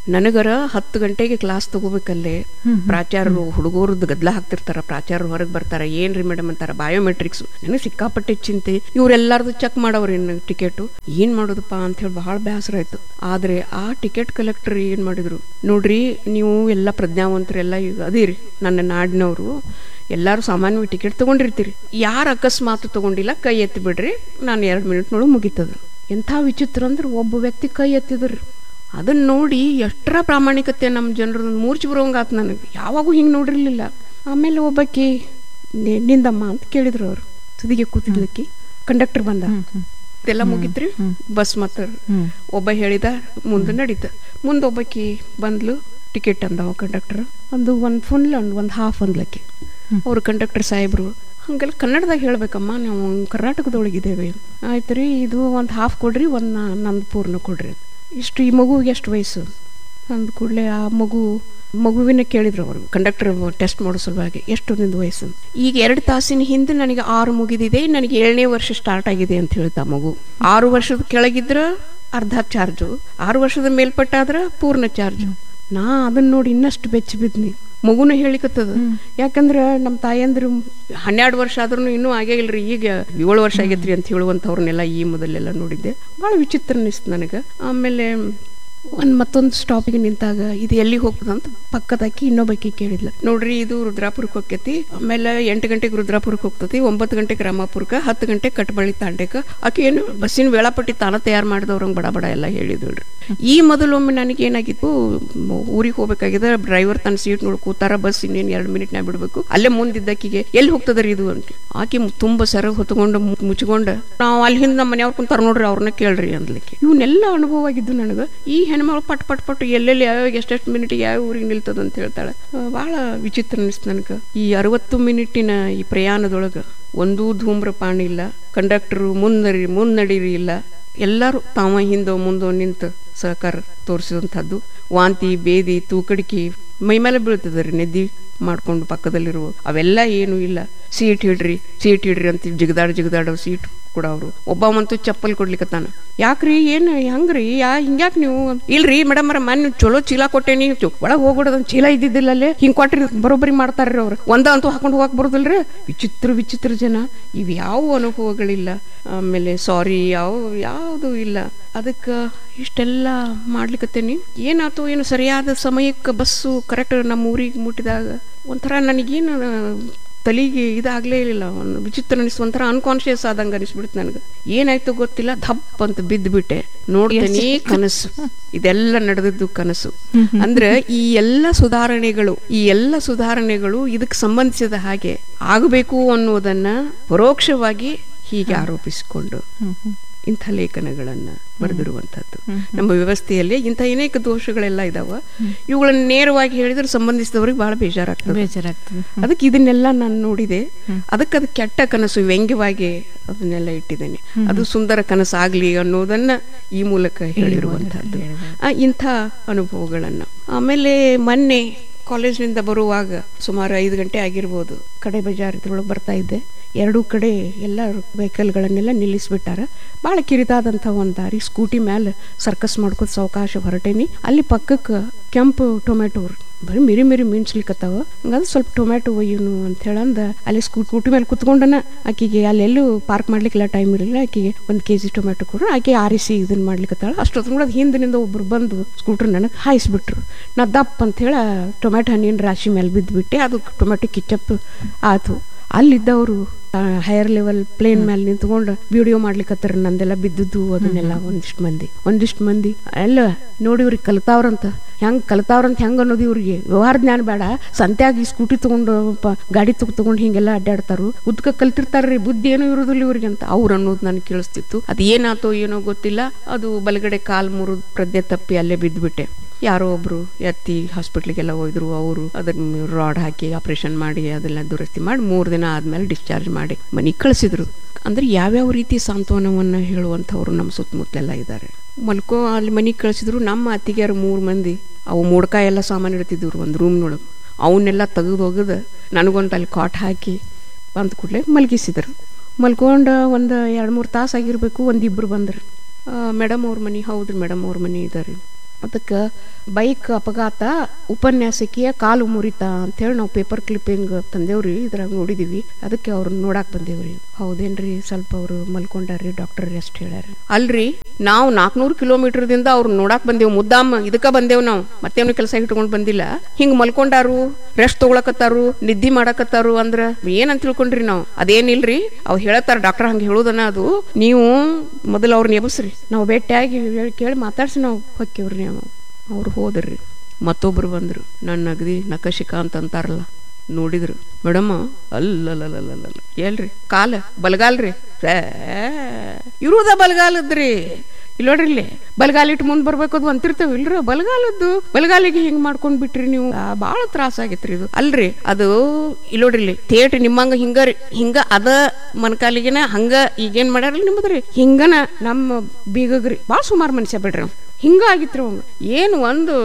ನನಗರ ಹತ್ತು ಗಂಟೆಗೆ ಕ್ಲಾಸ್ ತಗೋಬೇಕಲ್ಲೇ ಪ್ರಾಚಾರ್ಯರು ಹುಡುಗರದ್ದು ಗದ್ಲ ಹಾಕ್ತಿರ್ತಾರ ಪ್ರಾಚಾರ್ಯರು ಹೊರಗೆ ಬರ್ತಾರ ಏನ್ರಿ ಮೇಡಮ್ ಅಂತಾರ ಬಯೋಮೆಟ್ರಿಕ್ಸ್ ನನಗೆ ಸಿಕ್ಕಾಪಟ್ಟೆ ಚಿಂತೆ ಇವರೆಲ್ಲಾರ್ದು ಚೆಕ್ ಮಾಡವ್ರಿ ಟಿಕೆಟು ಏನ್ ಮಾಡೋದಪ್ಪ ಅಂತ ಹೇಳಿ ಬಹಳ ಬೇಸರ ಆಯ್ತು ಆದ್ರೆ ಆ ಟಿಕೆಟ್ ಕಲೆಕ್ಟರ್ ಏನ್ ಮಾಡಿದ್ರು ನೋಡ್ರಿ ನೀವು ಎಲ್ಲ ಪ್ರಜ್ಞಾವಂತರೆಲ್ಲ ಈಗ ಅದೀರಿ ನನ್ನ ನಾಡಿನವರು ಎಲ್ಲರೂ ಸಾಮಾನ್ಯವಾಗಿ ಟಿಕೆಟ್ ತಗೊಂಡಿರ್ತೀರಿ ಯಾರು ಅಕಸ್ಮಾತ್ ತಗೊಂಡಿಲ್ಲ ಕೈ ಎತ್ತಿ ಬಿಡ್ರಿ ನಾನು ಎರಡು ಮಿನಿಟ್ನೊಳಗೆ ಮುಗೀತದ ಎಂಥ ವಿಚಿತ್ರ ಅಂದ್ರೆ ಒಬ್ಬ ವ್ಯಕ್ತಿ ಕೈ ಎತ್ತಿದ್ರಿ ಅದನ್ನ ನೋಡಿ ಎಷ್ಟರ ಪ್ರಾಮಾಣಿಕತೆ ನಮ್ಮ ಜನರು ಮೂರ್ಛೆ ಬರೋಂಗಾತು ನನಗೆ ಯಾವಾಗೂ ಹಿಂಗೆ ನೋಡಿರ್ಲಿಲ್ಲ ಆಮೇಲೆ ಒಬ್ಬಾಕಿ ನಿ- ನಿಂದಮ್ಮ ಅಂತ ಕೇಳಿದ್ರು ಅವರು ತುದಿಗೆ ಕೂತಿದ್ಲಕ್ಕಿ ಕಂಡಕ್ಟರ್ ಬಂದ ಇದೆಲ್ಲ ಮುಗಿತ್ರಿ ಬಸ್ ಮತ್ತೆ ಒಬ್ಬ ಹೇಳಿದ ಮುಂದೆ ನಡೀತ ಮುಂದೆ ಒಬ್ಬಾಕಿ ಬಂದ್ಲು ಟಿಕೆಟ್ ಅಂದವ ಕಂಡಕ್ಟರ್ ಒಂದು ಒಂದು ಫುಲ್ ಒಂದು ಒಂದು ಹಾಫ್ ಅಂದ್ಲಕ್ಕಿ ಅವ್ರು ಕಂಡಕ್ಟರ್ ಸಾಹೇಬ್ರು ಹಂಗೆಲ್ಲ ಕನ್ನಡದಾಗ ಹೇಳ್ಬೇಕಮ್ಮ ನಾವು ಕರ್ನಾಟಕದೊಳಗಿದ್ದೇವೆ ಆಯ್ತು ರೀ ಇದು ಒಂದು ಹಾಫ್ ಕೊಡ್ರಿ ಒಂದು ನಂದು ಪೂರ್ಣ ಕೊಡ್ರಿ ಇಷ್ಟು ಈ ಮಗುಗೆ ಎಷ್ಟು ವಯಸ್ಸು ಅಂದ ಕೂಡಲೇ ಆ ಮಗು ಮಗುವಿನ ಕೇಳಿದ್ರು ಅವರು ಕಂಡಕ್ಟರ್ ಟೆಸ್ಟ್ ಮಾಡೋ ಸಲುವಾಗಿ ಎಷ್ಟು ನಿಂದು ವಯಸ್ಸು ಈಗ ಎರಡು ತಾಸಿನ ಹಿಂದೆ ನನಗೆ ಆರು ಮುಗಿದಿದೆ ನನಗೆ ಏಳನೇ ವರ್ಷ ಸ್ಟಾರ್ಟ್ ಆಗಿದೆ ಅಂತ ಹೇಳ್ತಾ ಆ ಮಗು ಆರು ವರ್ಷದ ಕೆಳಗಿದ್ರ ಅರ್ಧ ಚಾರ್ಜು ಆರು ವರ್ಷದ ಮೇಲ್ಪಟ್ಟಾದ್ರ ಪೂರ್ಣ ಚಾರ್ಜು ನಾ ಅದನ್ನ ನೋಡಿ ಇನ್ನಷ್ಟು ಬೆಚ್ಚ ಬಿದ್ನಿ ಮಗುನ ಹೇಳಿಕತ್ತದ ಯಾಕಂದ್ರ ನಮ್ಮ ತಾಯಂದ್ರು ಹನ್ನೆರಡು ವರ್ಷ ಆದ್ರೂ ಇನ್ನೂ ಆಗೇ ಇಲ್ರಿ ಈಗ ಏಳು ವರ್ಷ ಆಗೈತ್ರಿ ಅಂತ ಹೇಳುವಂಥವ್ರನ್ನೆಲ್ಲ ಈ ಮೊದಲೆಲ್ಲ ನೋಡಿದ್ದೆ ಭಾಳ ವಿಚಿತ್ರ ಅನಿಸ್ತು ನನಗೆ ಆಮೇಲೆ ಒಂದು ಮತ್ತೊಂದು ಸ್ಟಾಪಿಗೆ ನಿಂತಾಗ ಇದು ಎಲ್ಲಿಗೆ ಹೋಗ್ತದ ಅಂತ ಪಕ್ಕದಾಕಿ ಇನ್ನೊಬ್ಬಾಕಿ ಕೇಳಿದ್ಲ ನೋಡ್ರಿ ಇದು ರುದ್ರಾಪುರಕ್ಕೆ ಹೋಗ್ತೈತಿ ಆಮೇಲೆ ಎಂಟು ಗಂಟೆಗೆ ರುದ್ರಾಪುರಕ್ಕೆ ಹೋಗ್ತೈತಿ ಒಂಬತ್ತು ಗಂಟೆಗೆ ರಾಮಾಪುರಕ್ಕೆ ಹತ್ತು ಗಂಟೆಗೆ ಕಟ್ಬಳ್ಳಿ ತಾಂಡೆಕ ಆಕೆ ಏನು ಬಸ್ಸಿನ ವೇಳಾಪಟ್ಟಿ ತಾನ ತಯಾರು ಮಾಡಿದವ್ರಂಗೆ ಬಡ ಬಡ ಎಲ್ಲ ಹೇಳಿದಳ್ರಿ ಈ ಮೊದಲೊಮ್ಮೆ ನನಗೆ ಏನಾಗಿತ್ತು ಊರಿಗೆ ಹೋಗ್ಬೇಕಾಗಿದೆ ಡ್ರೈವರ್ ತನ್ನ ಸೀಟ್ ನೋಡಿ ಕೂತಾರ ಬಸ್ ಇನ್ನೇನು ಎರಡು ಮಿನಿಟ್ನಾಗ ಬಿಡ್ಬೇಕು ಅಲ್ಲೇ ಮುಂದಿದ್ದಕ್ಕಿಗೆ ಎಲ್ಲಿ ಹೋಗ್ತದ್ರಿ ಇದು ಅಂತ ಆಕೆ ಮು- ತುಂಬ ಸೆರಗ್ ಹೊತ್ಕೊಂಡು ಮು- ಮುಚ್ಕೊಂಡು ನಾವು ಅಲ್ಲಿ ಹಿಂದೆ ನಮ್ಮ ಮನೆಯವ್ರು ಕುಂತಾರ ನೋಡ್ರಿ ಅವ್ರನ್ನ ಕೇಳ್ರಿ ಅಂದ್ಲಿಕ್ಕೆ ಇವನ್ನೆಲ್ಲ ಅನುಭವ ಆಗಿದ್ದು ನನಗೆ ಈ ಹೆಣ್ಮಗಳು ಪಟ್ ಪಟ್ ಪಟ್ ಎಲ್ಲೆಲ್ಲಿ ಯಾವ್ಯಾವ ಎಷ್ಟೆಷ್ಟು ಮಿನಿಟಿಗೆ ಯಾವ ಊರಿಗೆ ನಿಲ್ತದ ಅಂತ ಹೇಳ್ತಾಳೆ ಭಾಳ ವಿಚಿತ್ರ ಅನಿಸ್ತು ನನಗೆ ಈ ಅರವತ್ತು ಮಿನಿಟಿನ ಈ ಪ್ರಯಾಣದೊಳಗೆ ಒಂದೂ ಧೂಮ್ರಪಾನ ಇಲ್ಲ ಕಂಡಕ್ಟರು ಮುಂದರಿ ಮುನ್ನಡೀರಿ ಇಲ್ಲ ಎಲ್ಲರೂ ತಾವ ಹಿಂದೋ ಮುಂದೋ ನಿಂತು ಸಹಕಾರ ತೋರಿಸಿದಂಥದ್ದು ವಾಂತಿ ಬೇದಿ ತೂಕಡಿಕೆ ಮೈ ಮೇಲೆ ಬೀಳ್ತದೆ ರೀ ನೆದ್ದಿ ಮಾಡ್ಕೊಂಡು ಪಕ್ಕದಲ್ಲಿರುವ ಅವೆಲ್ಲ ಏನೂ ಇಲ್ಲ ಸೀಟ್ ಹಿಡ್ರಿ ಸೀಟ್ ಹಿಡ್ರಿ ಅಂತ ಜಿಗದಾಡ್ ಜಿಗದಾಡೋ ಸೀಟ್ ಕೂಡ ಅವರು ಒಬ್ಬವಂತೂ ಚಪ್ಪಲ್ ಕೊಡ್ಲಿಕ್ಕತ್ತಾನ ಯಾಕ್ರಿ ಏನು ಹಂಗ್ರಿ ಯಾ ಹಿಂಗ್ಯಾಕ್ ನೀವು ಇಲ್ರಿ ಮೇಡಮ್ ಅವ್ರ ಮನ್ ಚಲೋ ಚೀಲ ಕೊಟ್ಟೇನಿ ಒಳಗೆ ಹೋಗ್ಬಿಡೋದು ಚೀಲ ಇದ್ದಿದ್ದಿಲ್ಲ ಅಲ್ಲೇ ಹಿಂಗ್ ಕೊಟ್ರಿ ಬರೋಬ್ಬರಿ ಮಾಡ್ತಾರ್ರಿ ಅವ್ರು ಒಂದ ಅಂತೂ ಹಾಕೊಂಡು ಹೋಗಕ್ ಬರೋದಿಲ್ರಿ ವಿಚಿತ್ರ ವಿಚಿತ್ರ ಜನ ಇವ್ ಯಾವ ಅನುಭವಗಳಿಲ್ಲ ಆಮೇಲೆ ಸಾರಿ ಯಾವ ಯಾವುದು ಇಲ್ಲ ಅದಕ್ಕೆ ಇಷ್ಟೆಲ್ಲ ಮಾಡ್ಲಿಕ್ಕತ್ತೇನಿ ಏನಾಯ್ತು ಏನು ಸರಿಯಾದ ಸಮಯಕ್ಕೆ ಬಸ್ಸು ಕರೆಕ್ಟ್ ನಮ್ಮ ಊರಿಗೆ ಮುಟ್ಟಿದಾಗ ಒಂಥರ ನನಗೇನು ತಲೆಗೆ ಇದಾಗಲೇ ಇಲ್ಲ ಒಂದು ವಿಚಿತ್ರ ಅನಿಸ್ ಒಂಥರ ಅನ್ಕಾನ್ಶಿಯಸ್ ಆದಂಗೆ ಅನಿಸ್ಬಿಡ್ತು ನನಗೆ ಏನಾಯ್ತು ಗೊತ್ತಿಲ್ಲ ಧಪ್ ಅಂತ ಬಿದ್ದುಬಿಟ್ಟೆ ನೋಡ್ತೀನಿ ಕನಸು ಇದೆಲ್ಲ ನಡೆದದ್ದು ಕನಸು ಅಂದ್ರೆ ಈ ಎಲ್ಲ ಸುಧಾರಣೆಗಳು ಈ ಎಲ್ಲ ಸುಧಾರಣೆಗಳು ಇದಕ್ಕೆ ಸಂಬಂಧಿಸಿದ ಹಾಗೆ ಆಗಬೇಕು ಅನ್ನೋದನ್ನ ಪರೋಕ್ಷವಾಗಿ ಹೀಗೆ ಆರೋಪಿಸಿಕೊಂಡು ಇಂಥ ಲೇಖನಗಳನ್ನ ಬರೆದಿರುವಂಥದ್ದು ನಮ್ಮ ವ್ಯವಸ್ಥೆಯಲ್ಲಿ ಇಂಥ ಅನೇಕ ದೋಷಗಳೆಲ್ಲ ಇದಾವ ಇವುಗಳನ್ನ ನೇರವಾಗಿ ಹೇಳಿದ್ರೆ ಸಂಬಂಧಿಸಿದವ್ರಿಗೆ ಬಹಳ ಬೇಜಾರಾಗ್ತದೆ ಬೇಜಾರಾಗ್ತದೆ ಅದಕ್ಕೆ ಇದನ್ನೆಲ್ಲ ನಾನು ನೋಡಿದೆ ಅದಕ್ಕೆ ಅದು ಕೆಟ್ಟ ಕನಸು ವ್ಯಂಗ್ಯವಾಗಿ ಅದನ್ನೆಲ್ಲ ಇಟ್ಟಿದ್ದೇನೆ ಅದು ಸುಂದರ ಕನಸಾಗ್ಲಿ ಅನ್ನೋದನ್ನ ಈ ಮೂಲಕ ಹೇಳಿರುವಂತಹದ್ದು ಆ, ಇಂಥ ಅನುಭವಗಳನ್ನ ಆಮೇಲೆ ಮೊನ್ನೆ ಕಾಲೇಜ್ನಿಂದ ಬರುವಾಗ ಸುಮಾರು ಐದು ಗಂಟೆ ಆಗಿರ್ಬೋದು ಕಡೆ ಬಜಾರ್ ಇದ್ರೊಳಗೆ ಬರ್ತಾ ಇದ್ದೆ ಎರಡೂ ಕಡೆ ಎಲ್ಲ ವೆಹಿಕಲ್ಗಳನ್ನೆಲ್ಲ ನಿಲ್ಲಿಸ್ಬಿಟ್ಟಾರ ಭಾಳ ಕಿರಿದಾದಂಥ ಒಂದು ದಾರಿ ಸ್ಕೂಟಿ ಮೇಲೆ ಸರ್ಕಸ್ ಮಾಡ್ಕೊತ ಸಾವಕಾಶ ಹೊರಟೇನಿ ಅಲ್ಲಿ ಪಕ್ಕಕ್ಕೆ ಕೆಂಪು ಟೊಮೆಟೊ ಬರೀ ಮಿರಿ ಮಿರಿ ಮಿಂಚ್ಲಿಕ್ಕತ್ತಾವ ಹಂಗಾದ್ರೆ ಸ್ವಲ್ಪ ಟೊಮೆಟೊ ಒಯ್ಯುನು ಅಂತ ಹೇಳಂದ ಅಲ್ಲಿ ಸ್ಕೂ- ಸ್ಕೂಟಿ ಮೇಲೆ ಕುತ್ಕೊಂಡನ ಆಕಿಗೆ ಅಲ್ಲೆಲ್ಲೂ ಪಾರ್ಕ್ ಮಾಡ್ಲಿಕ್ಕೆಲ್ಲ ಟೈಮ್ ಇರಲಿಲ್ಲ ಆಕಿಗೆ ಒಂದು ಕೆ ಜಿ ಟೊಮೆಟೊ ಕೊಡ್ರು ಆಕೆ ಆರಿಸಿ ಇದನ್ನ ಮಾಡ್ಲಿಕ್ಕತ್ತಾಳ ಅಷ್ಟೊತ್ತು ಕೂಡ ಹಿಂದಿನಿಂದ ಒಬ್ರು ಬಂದು ಸ್ಕೂಟ್ರ್ ನನಗೆ ಹಾಯಿಸ್ಬಿಟ್ರು ನಾ ದಪ್ಪ ಅಂತ ಹೇಳಿ ಟೊಮೆಟೊ ಹಣ್ಣಿನ ರಾಶಿ ಮೇಲೆ ಬಿದ್ದುಬಿಟ್ಟೆ ಅದು ಟೊಮೆಟೊ ಕಿಚ್ಚಪ್ ಆತು ಅಲ್ಲಿದ್ದವರು ಹೈಯರ್ ಲೆವೆಲ್ ಪ್ಲೇನ್ ಮೇಲೆ ನಿಂತ್ಕೊಂಡು ವಿಡಿಯೋ ಮಾಡ್ಲಿಕ್ಕತ್ತಾರ ನಂದೆಲ್ಲ ಬಿದ್ದದ್ದು ಅದನ್ನೆಲ್ಲ ಒಂದಿಷ್ಟು ಮಂದಿ ಒಂದಿಷ್ಟು ಮಂದಿ ಎಲ್ಲ ನೋಡಿ ಇವ್ರಿಗೆ ಕಲ್ತಾವ್ರಂತ ಹೆಂಗ್ ಕಲ್ತಾವ್ರಂತ ಹೆಂಗ್ ಅನ್ನೋದು ಇವ್ರಿಗೆ ವ್ಯವಹಾರ ಜ್ಞಾನ ಬೇಡ ಸಂತ್ಯಾಗಿ ಸ್ಕೂಟಿ ತಗೊಂಡು ಪ- ಗಾಡಿ ತಗೊ ತಗೊಂಡು ಹಿಂಗೆಲ್ಲ ಅಡ್ಡಾಡ್ತಾರು ಉದ್ಕ ಕಲ್ತಿರ್ತಾರ್ರಿ ಬುದ್ಧಿ ಏನೂ ಇರೋದಿಲ್ಲ ಇವ್ರಿಗೆ ಅಂತ ಅವ್ರು ಅನ್ನೋದು ನನಗೆ ಕೇಳಿಸ್ತಿತ್ತು ಅದು ಏನಾತೋ ಏನೋ ಗೊತ್ತಿಲ್ಲ ಅದು ಬಲಗಡೆ ಕಾಲ್ ಮುರಿದು ಪ್ರಜ್ಞೆ ತಪ್ಪಿ ಅಲ್ಲೇ ಬಿದ್ದುಬಿಟ್ಟೆ ಯಾರೋ ಒಬ್ರು ಎತ್ತಿ ಹಾಸ್ಪಿಟ್ಲಿಗೆಲ್ಲ ಹೋಯ್ದ್ರು ಅವರು ಅದನ್ನ ರಾಡ್ ಹಾಕಿ ಆಪರೇಷನ್ ಮಾಡಿ ಅದೆಲ್ಲ ದುರಸ್ತಿ ಮಾಡಿ ಮೂರು ದಿನ ಆದ್ಮೇಲೆ ಡಿಸ್ಚಾರ್ಜ್ ಮಾಡಿ ಮನೆಗೆ ಕಳಿಸಿದ್ರು ಅಂದ್ರೆ ಯಾವ್ಯಾವ ರೀತಿ ಸಾಂತ್ವನವನ್ನ ಹೇಳುವಂಥವ್ರು ನಮ್ಮ ಸುತ್ತಮುತ್ತಲೆಲ್ಲ ಇದ್ದಾರೆ ಮಲ್ಕೋ ಅಲ್ಲಿ ಮನೆಗೆ ಕಳಿಸಿದ್ರು ನಮ್ಮ ಅತ್ತಿಗೆಯರು ಮೂರು ಮಂದಿ ಅವು ಮೂಡ್ಕ ಎಲ್ಲ ಸಾಮಾನು ಇಡ್ತಿದ್ರು ಒಂದು ರೂಮ್ನೊಳಗೆ ಅವನ್ನೆಲ್ಲ ತೆಗೆದು ಒಗೆದು ನನಗೊಂದು ಅಲ್ಲಿ ಕಾಟ್ ಹಾಕಿ ಬಂದ ಕೂಡಲೇ ಮಲಗಿಸಿದ್ರು ಮಲ್ಕೊಂಡು ಒಂದು ಎರಡು ಮೂರು ತಾಸು ಆಗಿರಬೇಕು ಒಂದಿಬ್ಬರು ಬಂದರು ಮೇಡಮ್ ಅವ್ರ ಮನೆ ಹೌದ್ರಿ ಮೇಡಮ್ ಅವ್ರ ಮನೆ ಇದ್ದಾರೆ ಅದಕ್ಕೆ ಬೈಕ್ ಅಪಘಾತ ಉಪನ್ಯಾಸಕಿಯ ಕಾಲು ಮುರಿತ ಅಂತೇಳಿ ನಾವು ಪೇಪರ್ ಕ್ಲಿಪ್ಪಿಂಗ್ ತಂದೇವ್ರಿ ಇದ್ರಾಗ ನೋಡಿದೀವಿ ಅದಕ್ಕೆ ಅವ್ರನ್ನ ನೋಡಾಕ್ ಬಂದೇವ್ರಿ ಹೌದೇನ್ರಿ ಸ್ವಲ್ಪ ಅವರು ಮಲ್ಕೊಂಡಾರ್ರಿ ಡಾಕ್ಟರ್ ರೆಸ್ಟ್ ಹೇಳ್ಯಾರ ಅಲ್ರಿ ನಾವು ನಾಲ್ಕನೂರು ಕಿಲೋಮೀಟರ್ದಿಂದ ಅವ್ರನ್ನ ನೋಡಾಕ್ ಬಂದೇವು ಮುದ್ದಾಮ್ ಇದಕ್ಕ ಬಂದೇವ್ ನಾವು ಮತ್ತೇನು ಕೆಲಸ ಇಟ್ಕೊಂಡ್ ಬಂದಿಲ್ಲ ಹಿಂಗ್ ಮಲ್ಕೊಂಡಾರು ರೆಸ್ಟ್ ತಗೊಳಕತ್ತಾರು ನಿದ್ದಿ ಮಾಡಕತ್ತಾರು ಅಂದ್ರ ಏನಂತ ತಿಳ್ಕೊಂಡ್ರಿ ನಾವು ಅದೇನಿಲ್ರಿ ಅವ್ ಹೇಳತ್ತಾರ ಡಾಕ್ಟರ್ ಹಂಗ ಹೇಳುದನ ಅದು ನೀವು ಮೊದಲು ಅವ್ರನ್ನ ಎಬಸ್ರಿ ನಾವು ಭೇಟಿಯಾಗಿ ಹೇಳ್- ಕೇಳಿ ಮಾತಾಡ್ಸಿ ನಾವು ಹೊಕ್ಕೇವ್ರಿ ನಾವು ಅವ್ರು ಹೋದ್ರಿ ಮತ್ತೊಬ್ರು ಬಂದ್ರು ನನ್ನ ಅಗದಿ ನಕಶಿಕಾ ಅಂತ ಅಂತಾರಲ್ಲ ನೋಡಿದ್ರು ಮೇಡಮ್ ಅಲ್ಲಲ್ಲಲ್ಲಲ್ಲ ಹೇಳ್ರಿ ಕಾಲ ಬಲಗಾಲ್ರಿ ಇರುವುದ ಬಲಗಾಲದ್ರಿ ಇಲ್ಲಿ ನೋಡ್ರಿ ಇಲ್ಲಿ ಬಲಗಾಲ ಇಟ್ಟು ಮುಂದೆ ಬರ್ಬೇಕು ಅದು ಅಂತಿರ್ತೇವೆ ಇಲ್ರಿ ಬಲಗಾಲದ್ದು ಬಲಗಾಲಿಗೆ ಹಿಂಗ್ ಮಾಡ್ಕೊಂಡ್ ಬಿಟ್ರಿ ನೀವು ಆ, ಬಾಳ ತ್ರಾಸ ಆಗೈತ್ರಿ ಇದು ಅಲ್ರಿ ಅದು ಇಲ್ಲಿ ನೋಡ್ರಿ ಇಲ್ಲಿ ಥೇಟ್ ನಿಮ್ಮಂಗ ಹಿಂಗರಿ ಹಿಂಗ ಅದ ಮನ್ಕಾಲಿಗೆನ ಹಂಗ ಈಗೇನ್ ಮಾಡ್ಯಾರಲ್ಲ ನಿಮ್ಮದ್ರಿ ಹಿಂಗನ ನಮ್ಮ ಬೀಗಗ್ರಿ ಬಾಳ ಸುಮಾರು ಮನುಷ್ಯ ಬಿಡ್ರಿ ಅವ್ನು. ಹಿಂಗ ಆಗಿತ್ರಿ ಅವ್ನು ಏನು ಒಂದು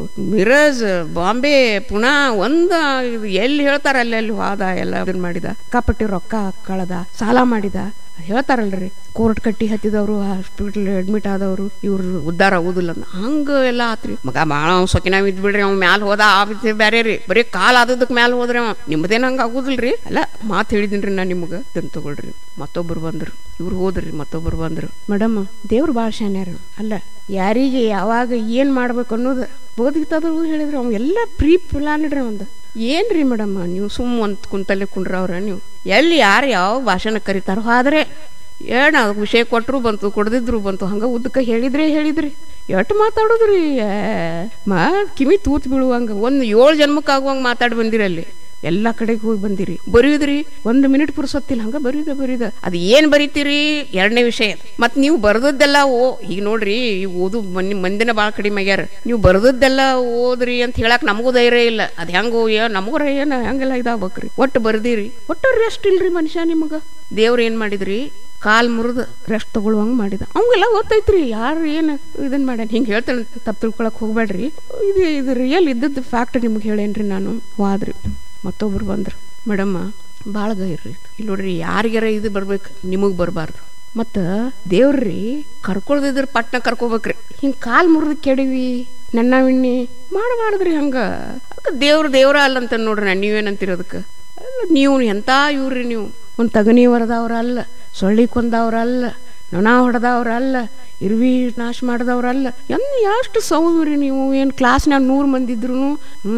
ಮಿರಜ್ ಬಾಂಬೆ ಪುಣಾ ಒಂದ ಇದು ಎಲ್ಲಿ ಹೇಳ್ತಾರ ಅಲ್ಲಿ ಅಲ್ಲಿ ಹೋದ ಎಲ್ಲ ಇದನ್ ಮಾಡಿದ ಕಾಪಟ್ಟಿ ರೊಕ್ಕ ಕಳದ ಸಾಲ ಮಾಡಿದ ಹೇಳ್ತಾರಲ್ರಿ ಕೋರ್ಟ್ ಕಟ್ಟಿ ಹತ್ತಿದವರು ಹಾಸ್ಪಿಟಲ್ ಅಡ್ಮಿಟ್ ಆದವರು ಇವ್ರು ಉದ್ಧಾರ ಆಗುದಿಲ್ಲ ಅಂತ ಹಂಗ ಎಲ್ಲ ಆತ್ರಿ ಮಗ ಭಾಳ ಅವ್ನು ಸೊಕಿನಾವ್ ಇದ್ ಬಿಡ್ರಿ ಅವ್ನು ಮ್ಯಾಲ ಹೋದ ಆ ಬಿದ್ದೆ ಬ್ಯಾರೆ ರೀ ಬರೀ ಕಾಲ್ ಆದದಕ್ಕೆ ಮ್ಯಾಲ ಹೋದ್ರಿ ಅವ ನಿಮ್ದೇನ್ ಹಂಗ ಆಗುದಿಲ್ರಿ ಅಲ್ಲ ಮಾತು ಹೇಳಿದಿನ್ರಿ ನಾ ನಿಮ್ಗ ಇದನ್ನ ತಗೊಳ್ರಿ ಮತ್ತೊಬ್ರು ಬಂದ್ರು ಇವ್ರು ಹೋದ್ರಿ ಮತ್ತೊಬ್ರು ಬಂದ್ರು ಮೇಡಮ್ ದೇವ್ರು ಭಾಳ ಶಾನ್ಯಾರ ಅಲ್ಲ ಯಾರಿಗೆ ಯಾವಾಗ ಏನ್ ಮಾಡ್ಬೇಕು ಅನ್ನೋದು ಬೋಧಿತದ್ರು ಹೇಳಿದ್ರು ಅವ್ನು ಎಲ್ಲ ಪ್ರೀ ಪ್ಲಾನ್ ಇಡ್ರಿ ಒಂದು ಏನ್ರಿ ಮೇಡಮ್ ನೀವು ಸುಮ್ ಒಂದ್ ಕುಂತಲ್ಲೇ ಕುಂಡ್ರವ್ರ ನೀವು ಎಲ್ಲಿ ಯಾರು ಯಾವ ಭಾಷಣ ಕರೀತಾರೋ ಆದ್ರೆ ಏನ ಅದಕ್ಕೆ ವಿಷಯ ಕೊಟ್ಟರು ಬಂತು ಕೊಡದಿದ್ರು ಬಂತು ಹಂಗ ಉದ್ದಕ್ಕೆ ಹೇಳಿದ್ರೆ ಹೇಳಿದ್ರಿ ಎಟ್ ಮಾತಾಡೋದ್ರಿ ಏ, ಮಾ ಕಿವಿ ತೂತ್ ಬೀಳುವಂಗ ಒಂದು ಏಳು ಜನ್ಮಕ್ಕೆ ಆಗುವಂಗ ಮಾತಾಡಿ ಬಂದಿರಿ ಅಲ್ಲಿ ಎಲ್ಲಾ ಕಡೆಗೆ ಹೋಗಿ ಬಂದಿರಿ ಬರೆಯುದ್ರಿ ಒಂದು ಮಿನಿಟ್ ಪುರ್ಸೊತ್ತಿಲ್ಲ ಹಂಗ ಬರೀದ ಬರೀದ ಅದು ಏನ್ ಬರೀತೀರಿ ಎರಡನೇ ವಿಷಯ ಮತ್ ನೀವು ಬರ್ದದ್ದೆಲ್ಲ ಓ ಈಗ ನೋಡ್ರಿ ಈಗ ಓದು ಮನ್ ಮಂದಿನ ಭಾಳ ಕಡಿಮೆ ಆಗ್ಯಾರ ನೀವು ಬರ್ದದ್ದೆಲ್ಲ ಓದ್ರಿ ಅಂತ ಹೇಳಕ್ ನಮಗೂ ಧೈರ್ಯ ಇಲ್ಲ ಅದ್ ಹೆಂಗೋ ಏ ನಮಗೂ ಏನ ಹೆಂಗೆಲ್ಲ ಇದಾಗ್ಬೇಕ್ರಿ ಒಟ್ಟು ಬರ್ದಿರಿ ಒಟ್ಟು ರೆಸ್ಟ್ ಇಲ್ರಿ ಮನುಷ್ಯ ನಿಮಗ ದೇವ್ರ ಏನ್ ಮಾಡಿದ್ರಿ ಕಾಲ್ ಮುರಿದು ರೆಸ್ಟ್ ತಗೊಳ್ಳುವಂಗ ಮಾಡಿದ ಅವಂಗೆಲ್ಲ ಗೊತ್ತೈತ್ರಿ ಯಾರು ಏನು ಇದನ್ ಮಾಡ್ಯಾನ ಹಿಂಗೆ ಹೇಳ್ತಾನೆ ತಪ್ಪು ತಿಳ್ಕೊಳಕ್ ಹೋಗ್ಬೇಡ್ರಿ ಇದು ಇದು ರಿಯಲ್ ಇದ್ದದ್ದು ಫ್ಯಾಕ್ಟ್ ನಿಮ್ಗೆ ಹೇಳೇನ್ರಿ ನಾನು ವಾದ್ರಿ ಮತ್ತೊಬ್ರು ಬಂದ್ರು ಮೇಡಮ್ಮ ಭಾಳ ಗೈರ್ರಿ ಇಲ್ಲಿ ನೋಡ್ರಿ ಯಾರಿಗಾರ ಇದು ಬರ್ಬೇಕು ನಿಮಗ್ ಬರಬಾರ್ದು ಮತ್ತು ದೇವ್ರಿ ಕರ್ಕೊಳ್ದಿದ್ರ ಪಟ್ನ ಕರ್ಕೋಬೇಕ್ರಿ ಹಿಂಗೆ ಕಾಲ್ ಮುರಿದು ಕೆಡವಿ ನನ್ನ ವಿಣ್ಣಿ ಮಾಡಬಾರ್ದ್ರಿ ಹಂಗ ಅದಕ್ಕೆ ದೇವ್ರ ದೇವ್ರ ಅಲ್ಲಂತ ನೋಡ್ರಿ ನಾನು ನೀವೇನಂತೀರ ಅದಕ್ಕೆ ಅಲ್ಲ ನೀವು ಎಂಥ ಇವ್ರಿ ನೀವು ಒಂದು ತಗನಿ ಹೊರದವ್ರ ಅಲ್ಲ ಸೊಳ್ಳಿ ಕೊಂದವ್ರ ಅಲ್ಲ ನೊಣ ಹೊಡೆದವ್ರ ಅಲ್ಲ ಇರ್ವಿ ನಾಶ ಮಾಡಿದವ್ರಲ್ಲ ಎನ್ ಎಷ್ಟು ಸೌಮ್ರಿ ನೀವು ಏನು ಕ್ಲಾಸ್ನಾಗ ನೂರು ಮಂದಿ ಇದ್ರು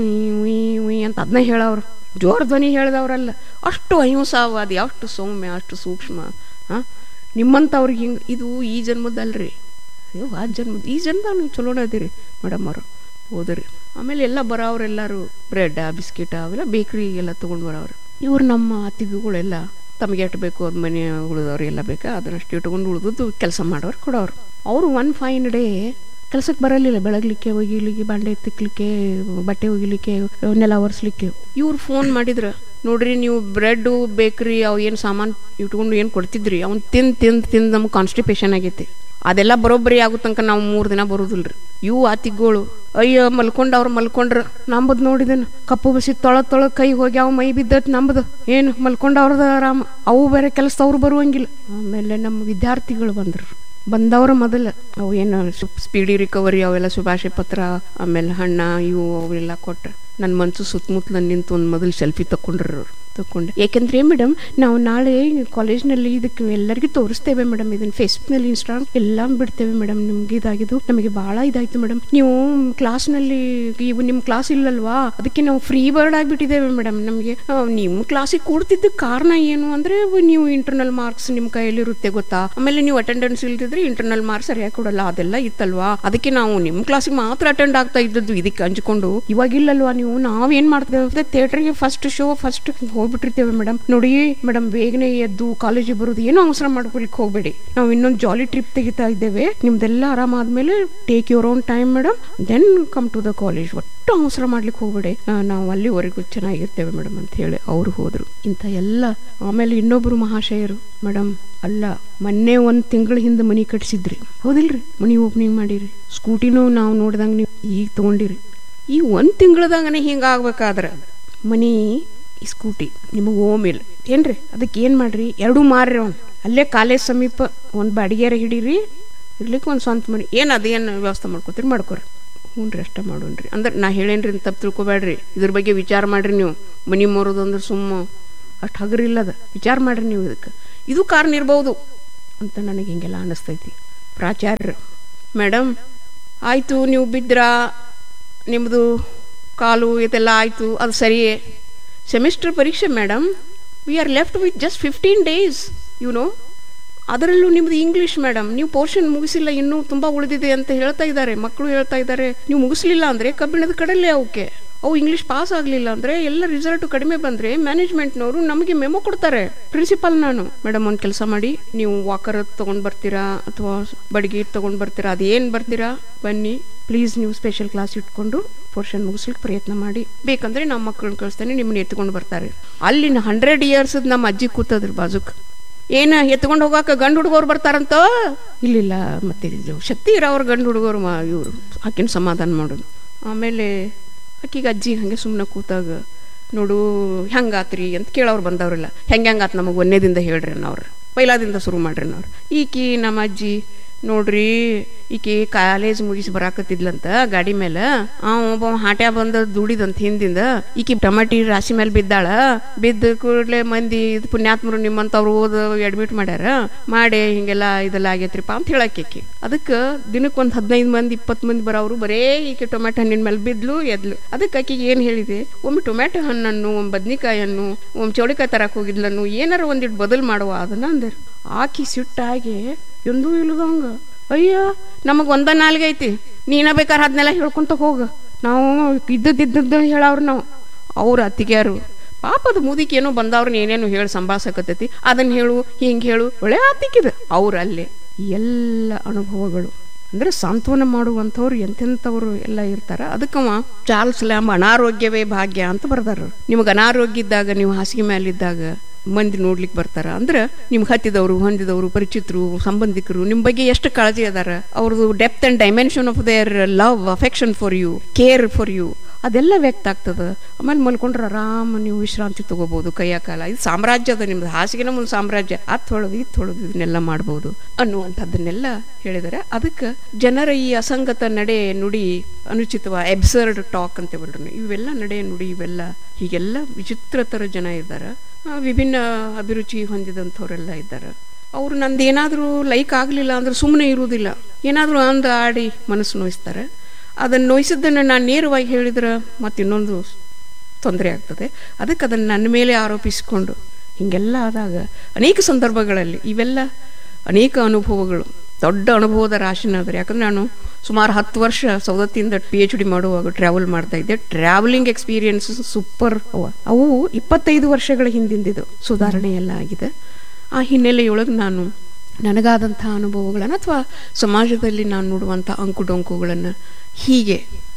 ಉಯ್ ಅಂತ ಅದನ್ನ ಹೇಳವ್ರು ಜೋರ್ ಧ್ವನಿ ಹೇಳ್ದವ್ರಲ್ಲ ಅಷ್ಟು ಅಹಿಂಸಾವಾದಿ ಅಷ್ಟು ಸೌಮ್ಯ ಅಷ್ಟು ಸೂಕ್ಷ್ಮ ಹಾಂ ನಿಮ್ಮಂಥವ್ರಿಗೆ ಹಿಂಗೆ ಇದು ಈ ಜನ್ಮದಲ್ರಿ ಅಯ್ಯೋ ಆ ಜನ್ಮದ ಈ ಜನ್ಮದಾಗ ನೀವು ಚಲೋನ ಅದೀರಿ ಮೇಡಮ್ ಅವರು ಹೋದ್ರಿ ಆಮೇಲೆ ಎಲ್ಲ ಬರೋರೆಲ್ಲರೂ ಬ್ರೆಡ್ ಬಿಸ್ಕಿಟ್ ಅವೆಲ್ಲ ಬೇಕ್ರಿ ಎಲ್ಲ ತೊಗೊಂಡು ಬರೋರು ಇವ್ರು ನಮ್ಮ ಅತಿಥಿಗಳೆಲ್ಲ ತಮಗೆ ಎಟ್ಟು ಬೇಕು ಅದು ಮನೆ ಉಳಿದವ್ರು ಎಲ್ಲ ಬೇಕಾ ಅದನ್ನಷ್ಟು ಇಟ್ಕೊಂಡು ಉಳಿದದ್ದು ಕೆಲಸ ಮಾಡೋರು ಕೊಡೋರು ಅವರು ಒನ್ ಫೈನ್ ಡೇ ಕೆಲಸಕ್ಕೆ ಬರಲಿಲ್ಲ ಬೆಳಗ್ಲಿಕ್ಕೆ ಒಗಿಲಿಕ್ಕೆ ಬಾಂಡೆ ತಿಕ್ಲಿಕ್ಕೆ ಬಟ್ಟೆ ಒಗಿಲಿಕ್ಕೆ ನೆಲ ಒರೆಸ್ಲಿಕ್ಕೆ ಇವ್ರು ಫೋನ್ ಮಾಡಿದ್ರ ನೋಡ್ರಿ ನೀವು ಬ್ರೆಡ್ ಬೇಕ್ರಿ ಅವು ಏನು ಸಾಮಾನು ಇಟ್ಕೊಂಡು ಏನು ಕೊಡ್ತಿದ್ರಿ ಅವ್ನು ತಿಂದು ತಿಂದು ತಿಂದು ನಮ್ಗೆ ಕಾನ್ಸ್ಟಿಪೇಷನ್ ಆಗೈತಿ ಅದೆಲ್ಲ ಬರೋಬ್ಬರಿ ಆಗೋ ತನಕ ನಾವು ಮೂರು ದಿನ ಬರೋದಿಲ್ರಿ ಇವು ಆತಿಗಳು ಅಯ್ಯ ಮಲ್ಕೊಂಡ್ ಅವ್ರು ಮಲ್ಕೊಂಡ್ರ ನಂಬದ್ ನೋಡಿದನ ಕಪ್ಪು ಬಸಿ ತೊಳ ತೊಳ ಕೈ ಹೋಗಿ ಅವ ಮೈ ಬಿದ್ದತ್ ನಂಬದು ಏನು ಮಲ್ಕೊಂಡ್ ಅವ್ರದ ಆರಾಮ ಅವು ಬೇರೆ ಕೆಲಸದವ್ರು ಬರುವಂಗಿಲ್ಲ ಆಮೇಲೆ ನಮ್ಮ ವಿದ್ಯಾರ್ಥಿಗಳು ಬಂದ್ರು ಬಂದವ್ರ ಮೊದಲ ಅವು ಏನು ಸ್ಪೀಡಿ ರಿಕವರಿ ಅವೆಲ್ಲ ಶುಭಾಶಯ ಪತ್ರ ಆಮೇಲೆ ಹಣ್ಣ ಇವು ಅವೆಲ್ಲ ಕೊಟ್ಟ ನನ್ನ ಮನ್ಸು ಸುತ್ತಮುತ್ತಲ ನಿಂತು ಒಂದು ಮೊದಲು ಸೆಲ್ಫಿ ತಕೊಂಡ್ರು ಅವ್ರು ತಕೊಂಡೆ ಯಾಕೆಂದ್ರೆ ಮೇಡಮ್ ನಾವು ನಾಳೆ ಕಾಲೇಜ್ನಲ್ಲಿ ಇದಕ್ಕೆ ಎಲ್ಲರಿಗೂ ತೋರಿಸ್ತೇವೆ ಮೇಡಮ್ ಇದನ್ನ ಫೇಸ್ಬುಕ್ನಲ್ಲಿ ಇನ್ಸ್ಟಾಗ್ರಾಮ್ ಎಲ್ಲ ಬಿಡ್ತೇವೆ ಮೇಡಮ್ ನಿಮ್ಗೆ ಇದಾಗಿದ್ದು ನಮಗೆ ಬಹಳ ಇದಾಯ್ತು ಮೇಡಮ್ ನೀವು ಕ್ಲಾಸ್ನಲ್ಲಿ ಇವು ನಿಮ್ಮ ಕ್ಲಾಸ್ ಇಲ್ಲಲ್ವಾ ಅದಕ್ಕೆ ನಾವು ಫ್ರೀ ಬರ್ಡ್ ಆಗಿಬಿಟ್ಟಿದ್ದೇವೆ ಮೇಡಮ್ ನಮಗೆ ನಿಮ್ಮ ಕ್ಲಾಸಿಗೆ ಕೂಡ್ತಿದ್ದ ಕಾರಣ ಏನು ಅಂದ್ರೆ ನೀವು ಇಂಟರ್ನಲ್ ಮಾರ್ಕ್ಸ್ ನಿಮ್ಮ ಕೈಯಲ್ಲಿರುತ್ತೆ ಗೊತ್ತಾ ಆಮೇಲೆ ನೀವು ಅಟೆಂಡೆನ್ಸ್ ಇಲ್ದಿದ್ರೆ ಇಂಟರ್ನಲ್ ಮಾರ್ಕ್ಸ್ ಸರಿಯಾಗಿ ಕೊಡಲ್ಲ ಅದೆಲ್ಲ ಇತ್ತಲ್ವಾ ಅದಕ್ಕೆ ನಾವು ನಿಮ್ಮ ಕ್ಲಾಸಿಗೆ ಮಾತ್ರ ಅಟೆಂಡ್ ಆಗ್ತಾ ಇದ್ದದ್ದು ಇದಕ್ಕೆ ಹಂಚ್ಕೊಂಡು ಇವಾಗಿಲ್ಲಲ್ವಾ ನೀವು ನಾವೇನ್ ಮಾಡ್ತೇವೆ ಥಿಯೇಟರ್ಗೆ ಫಸ್ಟ್ ಶೋ ಫಸ್ಟ್ ಹೋಗ್ಬಿಟ್ಟಿರ್ತೇವೆ ಮೇಡಮ್ ನೋಡಿ ಮೇಡಮ್ ಬೇಗನೆ ಎದ್ದು ಕಾಲೇಜಿಗೆ ಬರೋದು ಏನೋ ಅವಸರ ಮಾಡ್ಕೊಲಿಕ್ಕೆ ಹೋಗ್ಬೇಡಿ ನಾವು ಇನ್ನೊಂದು ಜಾಲಿ ಟ್ರಿಪ್ ತೆಗಿತಾ ಇದ್ದೇವೆ ನಿಮ್ದೆಲ್ಲ ಆರಾಮಾದ್ಮೇಲೆ take your own time madam then come to the college ಒಟ್ಟು ಅವಸರ ಮಾಡ್ಲಿಕ್ಕೆ ಹೋಗ್ಬೇಡಿ ಆ, ನಾವು ಅಲ್ಲಿವರೆಗೂ ಚೆನ್ನಾಗಿರ್ತೇವೆ ಮೇಡಮ್ ಅಂತ ಹೇಳಿ ಅವ್ರು ಹೋದ್ರು ಇಂಥ ಎಲ್ಲ ಆಮೇಲೆ ಇನ್ನೊಬ್ರು ಮಹಾಶಯರು ಮೇಡಮ್ ಅಲ್ಲ ಮೊನ್ನೆ ಒಂದು ತಿಂಗಳ ಹಿಂದೆ ಮನಿ ಕಟ್ಸಿದ್ರಿ ಹೌದಿಲ್ರಿ ಮನಿ ಓಪನಿಂಗ್ ಮಾಡಿರಿ ಸ್ಕೂಟಿನೂ ನಾವು ನೋಡ್ದಂಗೆ ನೀವು ಈಗ ತೊಗೊಂಡಿರಿ ಈ ಒಂದು ತಿಂಗಳದಾಗನೇ ಹಿಂಗೆ ಆಗ್ಬೇಕಾದ್ರೆ ಮನಿ ಈ ಸ್ಕೂಟಿ ನಿಮಗೆ ಓಮಿಲ್ಲ ಏನ್ರಿ ಅದಕ್ಕೆ ಏನು ಮಾಡ್ರಿ ಎರಡೂ ಮಾರ್ರಿ ಅವ್ನು ಅಲ್ಲೇ ಕಾಲೇಜ್ ಸಮೀಪ ಒಂದು ಬಾಡಿಗೆರ ಹಿಡೀರಿ ಇರ್ಲಿಕ್ಕೆ ಒಂದು ಸ್ವಂತ ಮನೆ ಏನು ಅದೇನು ವ್ಯವಸ್ಥೆ ಮಾಡ್ಕೋತೀರಿ ಮಾಡ್ಕೊರಿ ಹ್ಞೂ ರೀ ಅಷ್ಟ ಮಾಡೋಣ್ರಿ ಅಂದ್ರೆ ನಾ ಹೇಳೇನ್ರಿ ಅಂತ ತಪ್ಪು ತಿಳ್ಕೊಬೇಡ್ರಿ ಇದ್ರ ಬಗ್ಗೆ ವಿಚಾರ ಮಾಡ್ರಿ ನೀವು ಮನಿ ಮರೋದು ಅಂದ್ರೆ ಸುಮ್ಮ ಅಷ್ಟು ಹಗರಿಲ್ಲದ ವಿಚಾರ ಮಾಡ್ರಿ ನೀವು ಇದಕ್ಕೆ ಇದು ಕಾರಣ ಇರ್ಬೋದು ಅಂತ ನನಗೆ ಹಿಂಗೆಲ್ಲ ಅನ್ನಿಸ್ತೈತಿ ಪ್ರಾಚಾರ್ಯರು ಮೇಡಮ್ ಆಯಿತು ನೀವು ಬಿದ್ರಾ ನಿಮ್ಮದು ಕಾಲು ಇದೆಲ್ಲ ಆಯಿತು ಅದು ಸರಿಯೇ ಸೆಮಿಸ್ಟರ್ ಪರೀಕ್ಷೆ madam we are left with just fifteen days you know ಅದರಲ್ಲೂ ನಿಮ್ದು ಇಂಗ್ಲೀಷ್ ಮೇಡಮ್ ನೀವು ಪೋರ್ಷನ್ ಮುಗಿಸಿಲ್ಲ ಇನ್ನೂ ತುಂಬ ಉಳಿದಿದೆ ಅಂತ ಹೇಳ್ತಾ ಇದ್ದಾರೆ ಮಕ್ಕಳು ಹೇಳ್ತಾ ಇದ್ದಾರೆ ನೀವು ಮುಗಿಸ್ಲಿಲ್ಲ ಅಂದರೆ ಕಬ್ಬಿಣದ ಕಡಲೆ ಅವಕ್ಕೆ ಅವು ಇಂಗ್ಲೀಷ್ ಪಾಸ್ ಆಗಲಿಲ್ಲ ಅಂದರೆ ಎಲ್ಲ ರಿಸಲ್ಟ್ ಕಡಿಮೆ ಬಂದರೆ ಮ್ಯಾನೇಜ್ಮೆಂಟ್ನವರು ನಮಗೆ ಮೆಮೊ ಕೊಡ್ತಾರೆ ಪ್ರಿನ್ಸಿಪಾಲ್ ನಾನು ಮೇಡಮ್ ಒಂದು ಕೆಲಸ ಮಾಡಿ ನೀವು ವಾಕರ್ ತೊಗೊಂಡು ಬರ್ತೀರಾ ಅಥವಾ ಬಡ್ಗಿ ತೊಗೊಂಡು ಬರ್ತೀರಾ ಅದೇನು ಬರ್ತೀರಾ ಬನ್ನಿ ಪ್ಲೀಸ್ ನೀವು ಸ್ಪೆಷಲ್ ಕ್ಲಾಸ್ ಇಟ್ಕೊಂಡು ಪೋರ್ಷನ್ ಮುಗಿಸ್ಲಿಕ್ಕೆ ಪ್ರಯತ್ನ ಮಾಡಿ ಬೇಕಂದ್ರೆ ನಮ್ಮ ಮಕ್ಕಳನ್ನ ಕಳಿಸ್ತೇನೆ ನಿಮ್ಮನ್ನ ಎತ್ಕೊಂಡು ಬರ್ತಾರೆ ಅಲ್ಲಿನ ಹಂಡ್ರೆಡ್ ಇಯರ್ಸ್ ನಮ್ಮ ಅಜ್ಜಿ ಕೂತದ್ರಿ ಬಾಜುಕ್ ಏನ ಎತ್ಕೊಂಡು ಹೋಗಾಕ ಗಂಡು ಹುಡುಗರು ಬರ್ತಾರಂತ ಇಲ್ಲಿಲ್ಲ ಮತ್ತೆ ಇದು ಶಕ್ತಿ ಇರೋರು ಗಂಡು ಹುಡುಗರು ಮಾ ಇವರು ಆಕಿನ ಸಮಾಧಾನ ಮಾಡೋದು ಆಮೇಲೆ ಆಕಿಗೆ ಅಜ್ಜಿ ಹಾಗೆ ಸುಮ್ಮನೆ ಕೂತಾಗ ನೋಡು ಹೆಂಗಾತ್ರಿ ಅಂತ ಕೇಳೋರು ಬಂದವ್ರಿಲ್ಲ ಹೆಂಗೆ ಹೆಂಗಾತ್ ನಮಗೆ ಒಂದೇದಿಂದ ಹೇಳ್ರಿ ಅನ್ನೋರು ಪೈಲಾದಿಂದ ಶುರು ಮಾಡ್ರಿ ಅನ್ನೋರು ಈಕಿ ನಮ್ಮ ಅಜ್ಜಿ ನೋಡ್ರಿ ಈಕಿ ಕಾಲೇಜ್ ಮುಗಿಸಿ ಬರಾಕತ್ತಿದ್ಲಂತ ಗಾಡಿ ಮೇಲೆ ಆ ಒಬ್ಬ ಹಾಟ್ಯ ಬಂದ ದುಡಿದಂತ ಹಿಂದಿಂದ ಈಕಿ ಟಮಾಟಿ ರಾಶಿ ಮೇಲೆ ಬಿದ್ದಾಳ ಬಿದ್ದ ಕೂಡಲೇ ಮಂದಿ ಇದು ಪುಣ್ಯಾತ್ಮರು ನಿಮ್ಮಂತವ್ರು ಓದ ಅಡ್ಮಿಟ್ ಮಾಡ್ಯಾರ ಮಾಡಿ ಹಿಂಗೆಲ್ಲ ಇದೆಲ್ಲ ಆಗೈತ್ರಿಪ್ಪ ಅಂತ ಹೇಳಕ್ಕೆ ಅದಕ್ಕೆ ದಿನಕ್ಕೆ ಒಂದು ಹದಿನೈದು ಮಂದಿ ಇಪ್ಪತ್ತು ಮಂದಿ ಬರೋರು ಬರೇ ಈಕೆ ಟೊಮೆಟೊ ಹಣ್ಣಿನ ಮೇಲೆ ಬಿದ್ಲು ಎದ್ಲು ಅದಕ್ಕೆ ಆಕಿಗೆ ಏನು ಹೇಳಿದೆ ಒಮ್ಮೆ ಟೊಮೆಟೊ ಹಣ್ಣನ್ನು ಒಮ್ಮೆ ಬದ್ನಿಕಾಯನ್ನು ಒಮ್ಮೆ ಚೌಳಿಕಾಯಿ ತರಕ್ಕೆ ಹೋಗಿದ್ಲನ್ನು ಏನಾರ ಒಂದಿಟ್ಟು ಬದಲು ಮಾಡುವ ಅದನ್ನ ಅಂದರು ಆಕಿ ಸಿಟ್ಟಾಗಿ ಎಂದೂ ಇಲ್ಲದಂಗ ಅಯ್ಯ ನಮಗೆ ಒಂದ ನಾಲ್ಗೆ ಐತಿ ನೀನ ಬೇಕಾದ್ರೆ ಅದನ್ನೆಲ್ಲ ಹೇಳ್ಕೊಂತ ಹೋಗ ನಾವು ಇದ್ದದ್ದಿದ್ದದ್ದು ಹೇಳವ್ರು ನಾವು ಅವ್ರ ಅತ್ತಿಗೆಯಾರು ಪಾಪದ ಮುದಿಕೆ ಏನೋ ಬಂದವ್ರನ್ನ ಏನೇನು ಹೇಳಿ ಸಂಭಾಷಕತ್ತೈತಿ ಅದನ್ನ ಹೇಳು ಹಿಂಗೆ ಹೇಳು ಒಳ್ಳೆ ಆತಿಕ್ಕಿದೆ ಅವ್ರು ಅಲ್ಲೇ ಎಲ್ಲ ಅನುಭವಗಳು ಅಂದ್ರೆ ಸಾಂತ್ವನ ಮಾಡುವಂಥವ್ರು ಎಂತೆಂಥವ್ರು ಎಲ್ಲ ಇರ್ತಾರ ಅದಕ್ಕವ ಚಾರ್ಲ್ಸ್ ಲ್ಯಾಂಬ್ ಅನಾರೋಗ್ಯವೇ ಭಾಗ್ಯ ಅಂತ ಬರ್ದಾರ ನಿಮಗೆ ಅನಾರೋಗ್ಯ ಇದ್ದಾಗ ನೀವು ಹಾಸಿಗೆ ಮೇಲಿದ್ದಾಗ ಮಂದಿ ನೋಡ್ಲಿಕ್ಕೆ ಬರ್ತಾರ ಅಂದ್ರೆ ನಿಮ್ಗೆ ಹತ್ತಿದವರು ಹೊಂದಿದವರು ಪರಿಚಿತರು ಸಂಬಂಧಿಕರು ನಿಮ್ಮ ಬಗ್ಗೆ ಎಷ್ಟು ಕಾಳಜಿ ಅದಾರ ಅವ್ರದ್ದು depth and dimension of their love affection for you care for you ಅದೆಲ್ಲ ವ್ಯಕ್ತ ಆಗ್ತದ ಆಮೇಲೆ ಮಲ್ಕೊಂಡ್ರೆ ಆರಾಮ ನೀವು ವಿಶ್ರಾಂತಿ ತಗೋಬಹುದು ಕೈಯ ಕಾಲ ಇದು ಸಾಮ್ರಾಜ್ಯ ಅದ ನಿಮ್ದು ಹಾಸಿಗೆನ ಮುಂದೆ ಸಾಮ್ರಾಜ್ಯ ಅತ್ ಹೊಳದು ಇತ್ ಹೊಳದು ಇದನ್ನೆಲ್ಲ ಮಾಡ್ಬೋದು ಅನ್ನುವಂಥದ್ದನ್ನೆಲ್ಲ ಹೇಳಿದರೆ ಅದಕ್ಕೆ ಜನರ ಈ ಅಸಂಗತ ನಡೆ ನುಡಿ ಅನುಚಿತವ ಎಬ್ಸರ್ಡ್ ಟಾಕ್ ಅಂತ ಬಿಡ್ರಿ ಇವೆಲ್ಲ ನಡೆ ನುಡಿ ಇವೆಲ್ಲ ಹೀಗೆಲ್ಲ ವಿಚಿತ್ರ ಥರ ಜನ ಇದ್ದಾರೆ ವಿಭಿನ್ನ ಅಭಿರುಚಿ ಹೊಂದಿದಂಥವರೆಲ್ಲ ಇದ್ದಾರೆ ಅವ್ರು ನಂದು ಏನಾದರೂ ಲೈಕ್ ಆಗಲಿಲ್ಲ ಅಂದ್ರೆ ಸುಮ್ಮನೆ ಇರುವುದಿಲ್ಲ ಏನಾದರೂ ಅಂದ ಆಡಿ ಮನಸ್ಸು ನೋಯಿಸ್ತಾರೆ ಅದನ್ನು ನೋಯಿಸಿದ್ದನ್ನು ನಾನು ನೇರವಾಗಿ ಹೇಳಿದ್ರೆ ಮತ್ತೆ ಇನ್ನೊಂದು ತೊಂದರೆ ಆಗ್ತದೆ ಅದಕ್ಕೆ ಅದನ್ನು ನನ್ನ ಮೇಲೆ ಆರೋಪಿಸಿಕೊಂಡು ಹೀಗೆಲ್ಲ ಆದಾಗ ಅನೇಕ ಸಂದರ್ಭಗಳಲ್ಲಿ ಇವೆಲ್ಲ ಅನೇಕ ಅನುಭವಗಳು ದೊಡ್ಡ ಅನುಭವದ ರಾಶಿನ ಅದ್ರ ಯಾಕಂದ್ರೆ ನಾನು ಸುಮಾರು ಹತ್ತು ವರ್ಷ ಸೌದತ್ತಿಯಿಂದ ಪಿ ಎಚ್ ಡಿ ಮಾಡುವಾಗ ಟ್ರಾವೆಲ್ ಮಾಡ್ತಾ ಇದ್ದೆ ಟ್ರಾವೆಲಿಂಗ್ ಎಕ್ಸ್ಪೀರಿಯನ್ಸ್ ಸೂಪರ್ ಅವ ಅವು ಇಪ್ಪತ್ತೈದು ವರ್ಷಗಳ ಹಿಂದಿಂದಿದ್ದು ಸುಧಾರಣೆ ಎಲ್ಲ ಆಗಿದೆ ಆ ಹಿನ್ನೆಲೆಯೊಳಗೆ ನಾನು ನನಗಾದಂಥ ಅನುಭವಗಳನ್ನು ಅಥವಾ ಸಮಾಜದಲ್ಲಿ ನಾನು ನೋಡುವಂಥ ಅಂಕುಡೊಂಕುಗಳನ್ನು ಹೀಗೆ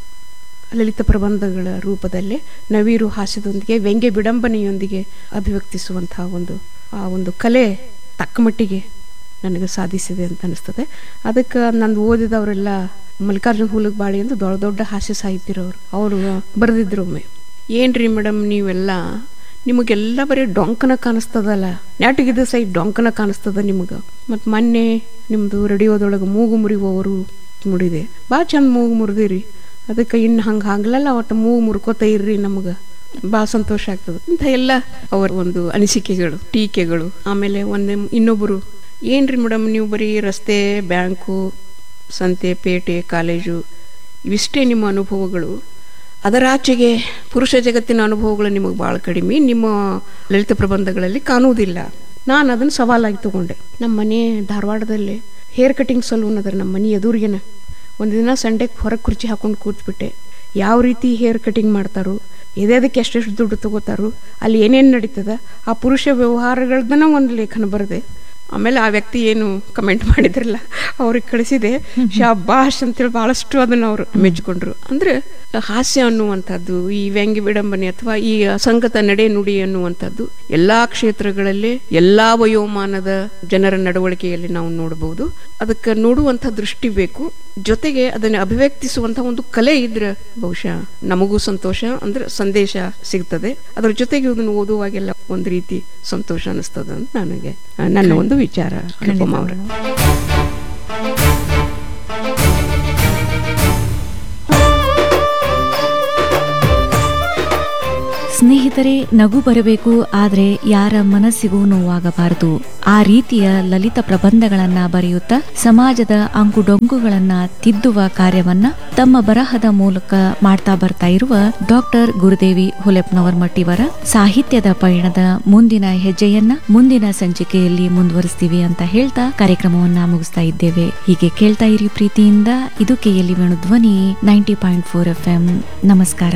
ಲಲಿತ ಪ್ರಬಂಧಗಳ ರೂಪದಲ್ಲೇ ನವೀರು ಹಾಸ್ಯದೊಂದಿಗೆ ವ್ಯಂಗ್ಯ ವಿಡಂಬನೆಯೊಂದಿಗೆ ಅಭಿವ್ಯಕ್ತಿಸುವಂಥ ಒಂದು ಆ ಒಂದು ಕಲೆ ತಕ್ಕ ಮಟ್ಟಿಗೆ ನನಗೆ ಸಾಧಿಸಿದೆ ಅಂತ ಅನಿಸ್ತದೆ ಅದಕ್ಕೆ ನಂದು ಓದಿದವರೆಲ್ಲ ಮಲ್ಲಿಕಾರ್ಜುನ ಹುಲಗ್ ಬಾಳಿ ಅಂತ ದೊಡ್ಡ ದೊಡ್ಡ ಹಾಸ್ಯ ಸಾಹಿತ್ಯರವರು ಅವರು ಬರೆದಿದ್ರು ಒಮ್ಮೆ ಏನ್ರಿ ಮೇಡಮ್ ನೀವೆಲ್ಲ ನಿಮಗೆಲ್ಲ ಬರೀ ಡೊಂಕನ ಕಾಣಿಸ್ತದಲ್ಲ ನ್ಯಾಟಿಗಿದ ಸೈ ಡೊಂಕನ ಕಾಣಿಸ್ತದ ನಿಮಗೆ ಮತ್ತು ಮೊನ್ನೆ ನಿಮ್ಮದು ರೇಡಿಯೋದೊಳಗೆ ಮೂಗು ಮುರಿಯುವವರು ಮುಡಿದೆ ಭಾಳ ಚಂದ ಮೂಗು ಮುರಿದಿರಿ ಅದಕ್ಕೆ ಇನ್ನು ಹಂಗೆ ಆಗ್ಲಲ್ಲ ಒಟ್ಟು ಮೂಗು ಮುರ್ಕೋತ ಇರ್ರಿ ನಮಗೆ ಭಾಳ ಸಂತೋಷ ಆಗ್ತದೆ ಇಂಥ ಎಲ್ಲ ಅವರ ಒಂದು ಅನಿಸಿಕೆಗಳು ಟೀಕೆಗಳು ಆಮೇಲೆ ಒಂದೇ ಇನ್ನೊಬ್ಬರು ಏನ್ರಿ ಮೇಡಮ್ ನೀವು ಬರೀ ರಸ್ತೆ ಬ್ಯಾಂಕು ಸಂತೆ ಪೇಟೆ ಕಾಲೇಜು ಇವಿಷ್ಟೇ ನಿಮ್ಮ ಅನುಭವಗಳು ಅದರಾಚೆಗೆ ಪುರುಷ ಜಗತ್ತಿನ ಅನುಭವಗಳು ನಿಮಗೆ ಭಾಳ ಕಡಿಮೆ ನಿಮ್ಮ ಲಲಿತ ಪ್ರಬಂಧಗಳಲ್ಲಿ ಕಾಣುವುದಿಲ್ಲ ನಾನು ಅದನ್ನು ಸವಾಲಾಗಿ ತಗೊಂಡೆ ನಮ್ಮ ಮನೆ ಧಾರವಾಡದಲ್ಲಿ ಹೇರ್ ಕಟಿಂಗ್ ಸಲೂನ್ ಅದ್ರ ನಮ್ಮ ಮನೆ ಎದುರಿಗೆನ ಒಂದು ದಿನ ಸಂಡೆಗೆ ಹೊರಗೆ ಕುರ್ಚಿ ಹಾಕೊಂಡು ಕೂತ್ಬಿಟ್ಟೆ ಯಾವ ರೀತಿ ಹೇರ್ ಕಟಿಂಗ್ ಮಾಡ್ತಾರೋ ಎದೆದಕ್ಕೆ ಎಷ್ಟೆಷ್ಟು ದುಡ್ಡು ತಗೋತಾರೋ ಅಲ್ಲಿ ಏನೇನು ನಡೀತದ ಆ ಪುರುಷ ವ್ಯವಹಾರಗಳದನ್ನ ಒಂದು ಲೇಖನ ಬರೆದೆ ಆಮೇಲೆ ಆ ವ್ಯಕ್ತಿ ಏನು ಕಮೆಂಟ್ ಮಾಡಿದ್ರಲ್ಲ ಅವ್ರಿಗೆ ಕಳಿಸಿದೆ ಶಾಬಾಷ್ ಅಂತೇಳಿ ಭಾಳಷ್ಟು ಅದನ್ನು ಅವರು ಮೆಚ್ಕೊಂಡ್ರು ಅಂದರೆ ಹಾಸ್ಯ ಅನ್ನುವಂಥದ್ದು ಈ ವ್ಯಂಗ್ಯ ವಿಡಂಬನೆ ಅಥವಾ ಈ ಅಸಂಗತ ನಡೆ ನುಡಿ ಅನ್ನುವಂಥದ್ದು ಎಲ್ಲಾ ಕ್ಷೇತ್ರಗಳಲ್ಲಿ ಎಲ್ಲಾ ವಯೋಮಾನದ ಜನರ ನಡವಳಿಕೆಯಲ್ಲಿ ನಾವು ನೋಡಬಹುದು ಅದಕ್ಕೆ ನೋಡುವಂಥ ದೃಷ್ಟಿ ಬೇಕು ಜೊತೆಗೆ ಅದನ್ನು ಅಭಿವ್ಯಕ್ತಿಸುವಂಥ ಒಂದು ಕಲೆ ಇದ್ರೆ ಬಹುಶಃ ನಮಗೂ ಸಂತೋಷ ಅಂದ್ರೆ ಸಂದೇಶ ಸಿಗ್ತದೆ ಅದರ ಜೊತೆಗೆ ಅದನ್ನು ಓದುವಾಗೆಲ್ಲ ಒಂದು ರೀತಿ ಸಂತೋಷ ಅನಿಸ್ತದ ಅಂತ ನನಗೆ ನನ್ನ ಒಂದು ವಿಚಾರ ಅನುಪಮ ಅವರ ಸ್ನೇಹಿತರೆ ನಗು ಬರಬೇಕು ಆದ್ರೆ ಯಾರ ಮನಸ್ಸಿಗೂ ನೋವಾಗಬಾರದು ಆ ರೀತಿಯ ಲಲಿತ ಪ್ರಬಂಧಗಳನ್ನ ಬರೆಯುತ್ತಾ ಸಮಾಜದ ಅಂಕುಡೊಂಕುಗಳನ್ನ ತಿದ್ದುವ ಕಾರ್ಯವನ್ನ ತಮ್ಮ ಬರಹದ ಮೂಲಕ ಮಾಡ್ತಾ ಬರ್ತಾ ಇರುವ ಡಾಕ್ಟರ್ ಗುರುದೇವಿ ಹುಲೆಪ್ನವರ್ ಮಟ್ಟಿವರ ಸಾಹಿತ್ಯದ ಪಯಣದ ಮುಂದಿನ ಹೆಜ್ಜೆಯನ್ನ ಮುಂದಿನ ಸಂಚಿಕೆಯಲ್ಲಿ ಮುಂದುವರಿಸ್ತೀವಿ ಅಂತ ಹೇಳ್ತಾ ಕಾರ್ಯಕ್ರಮವನ್ನ ಮುಗಿಸ್ತಾ ಇದ್ದೇವೆ ಹೀಗೆ ಕೇಳ್ತಾ ಇರಿ ಪ್ರೀತಿಯಿಂದ ಇದು KLE Venu Dhwani ninety point four F M ನಮಸ್ಕಾರ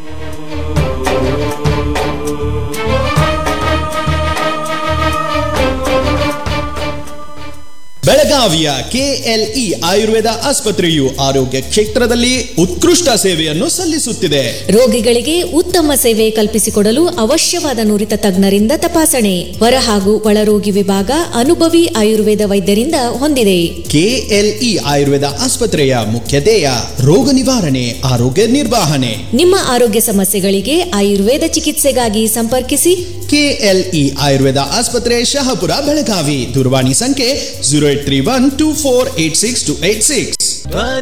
ಬೆಳಗಾವಿಯ ಕೆಎಲ್ಇ ಆಯುರ್ವೇದ ಆಸ್ಪತ್ರೆಯು ಆರೋಗ್ಯ ಕ್ಷೇತ್ರದಲ್ಲಿ ಉತ್ಕೃಷ್ಟ ಸೇವೆಯನ್ನು ಸಲ್ಲಿಸುತ್ತಿದೆ ರೋಗಿಗಳಿಗೆ ಉತ್ತಮ ಸೇವೆ ಕಲ್ಪಿಸಿಕೊಡಲು ಅವಶ್ಯವಾದ ನುರಿತ ತಜ್ಞರಿಂದ ತಪಾಸಣೆ ಹೊರ ಹಾಗೂ ಒಳರೋಗಿ ವಿಭಾಗ ಅನುಭವಿ ಆಯುರ್ವೇದ ವೈದ್ಯರಿಂದ ಹೊಂದಿದೆ ಕೆಎಲ್ಇ ಆಯುರ್ವೇದ ಆಸ್ಪತ್ರೆಯ ಮುಖ್ಯ ಧ್ಯೇಯ ರೋಗ ನಿವಾರಣೆ ಆರೋಗ್ಯ ನಿರ್ವಹಣೆ ನಿಮ್ಮ ಆರೋಗ್ಯ ಸಮಸ್ಯೆಗಳಿಗೆ ಆಯುರ್ವೇದ ಚಿಕಿತ್ಸೆಗಾಗಿ ಸಂಪರ್ಕಿಸಿ ಕೆಎಲ್ಇ ಆಯುರ್ವೇದ ಆಸ್ಪತ್ರೆ ಶಹಾಪುರ ಬೆಳಗಾವಿ ದೂರವಾಣಿ ಸಂಖ್ಯೆ zero eight three one two four eight six two eight six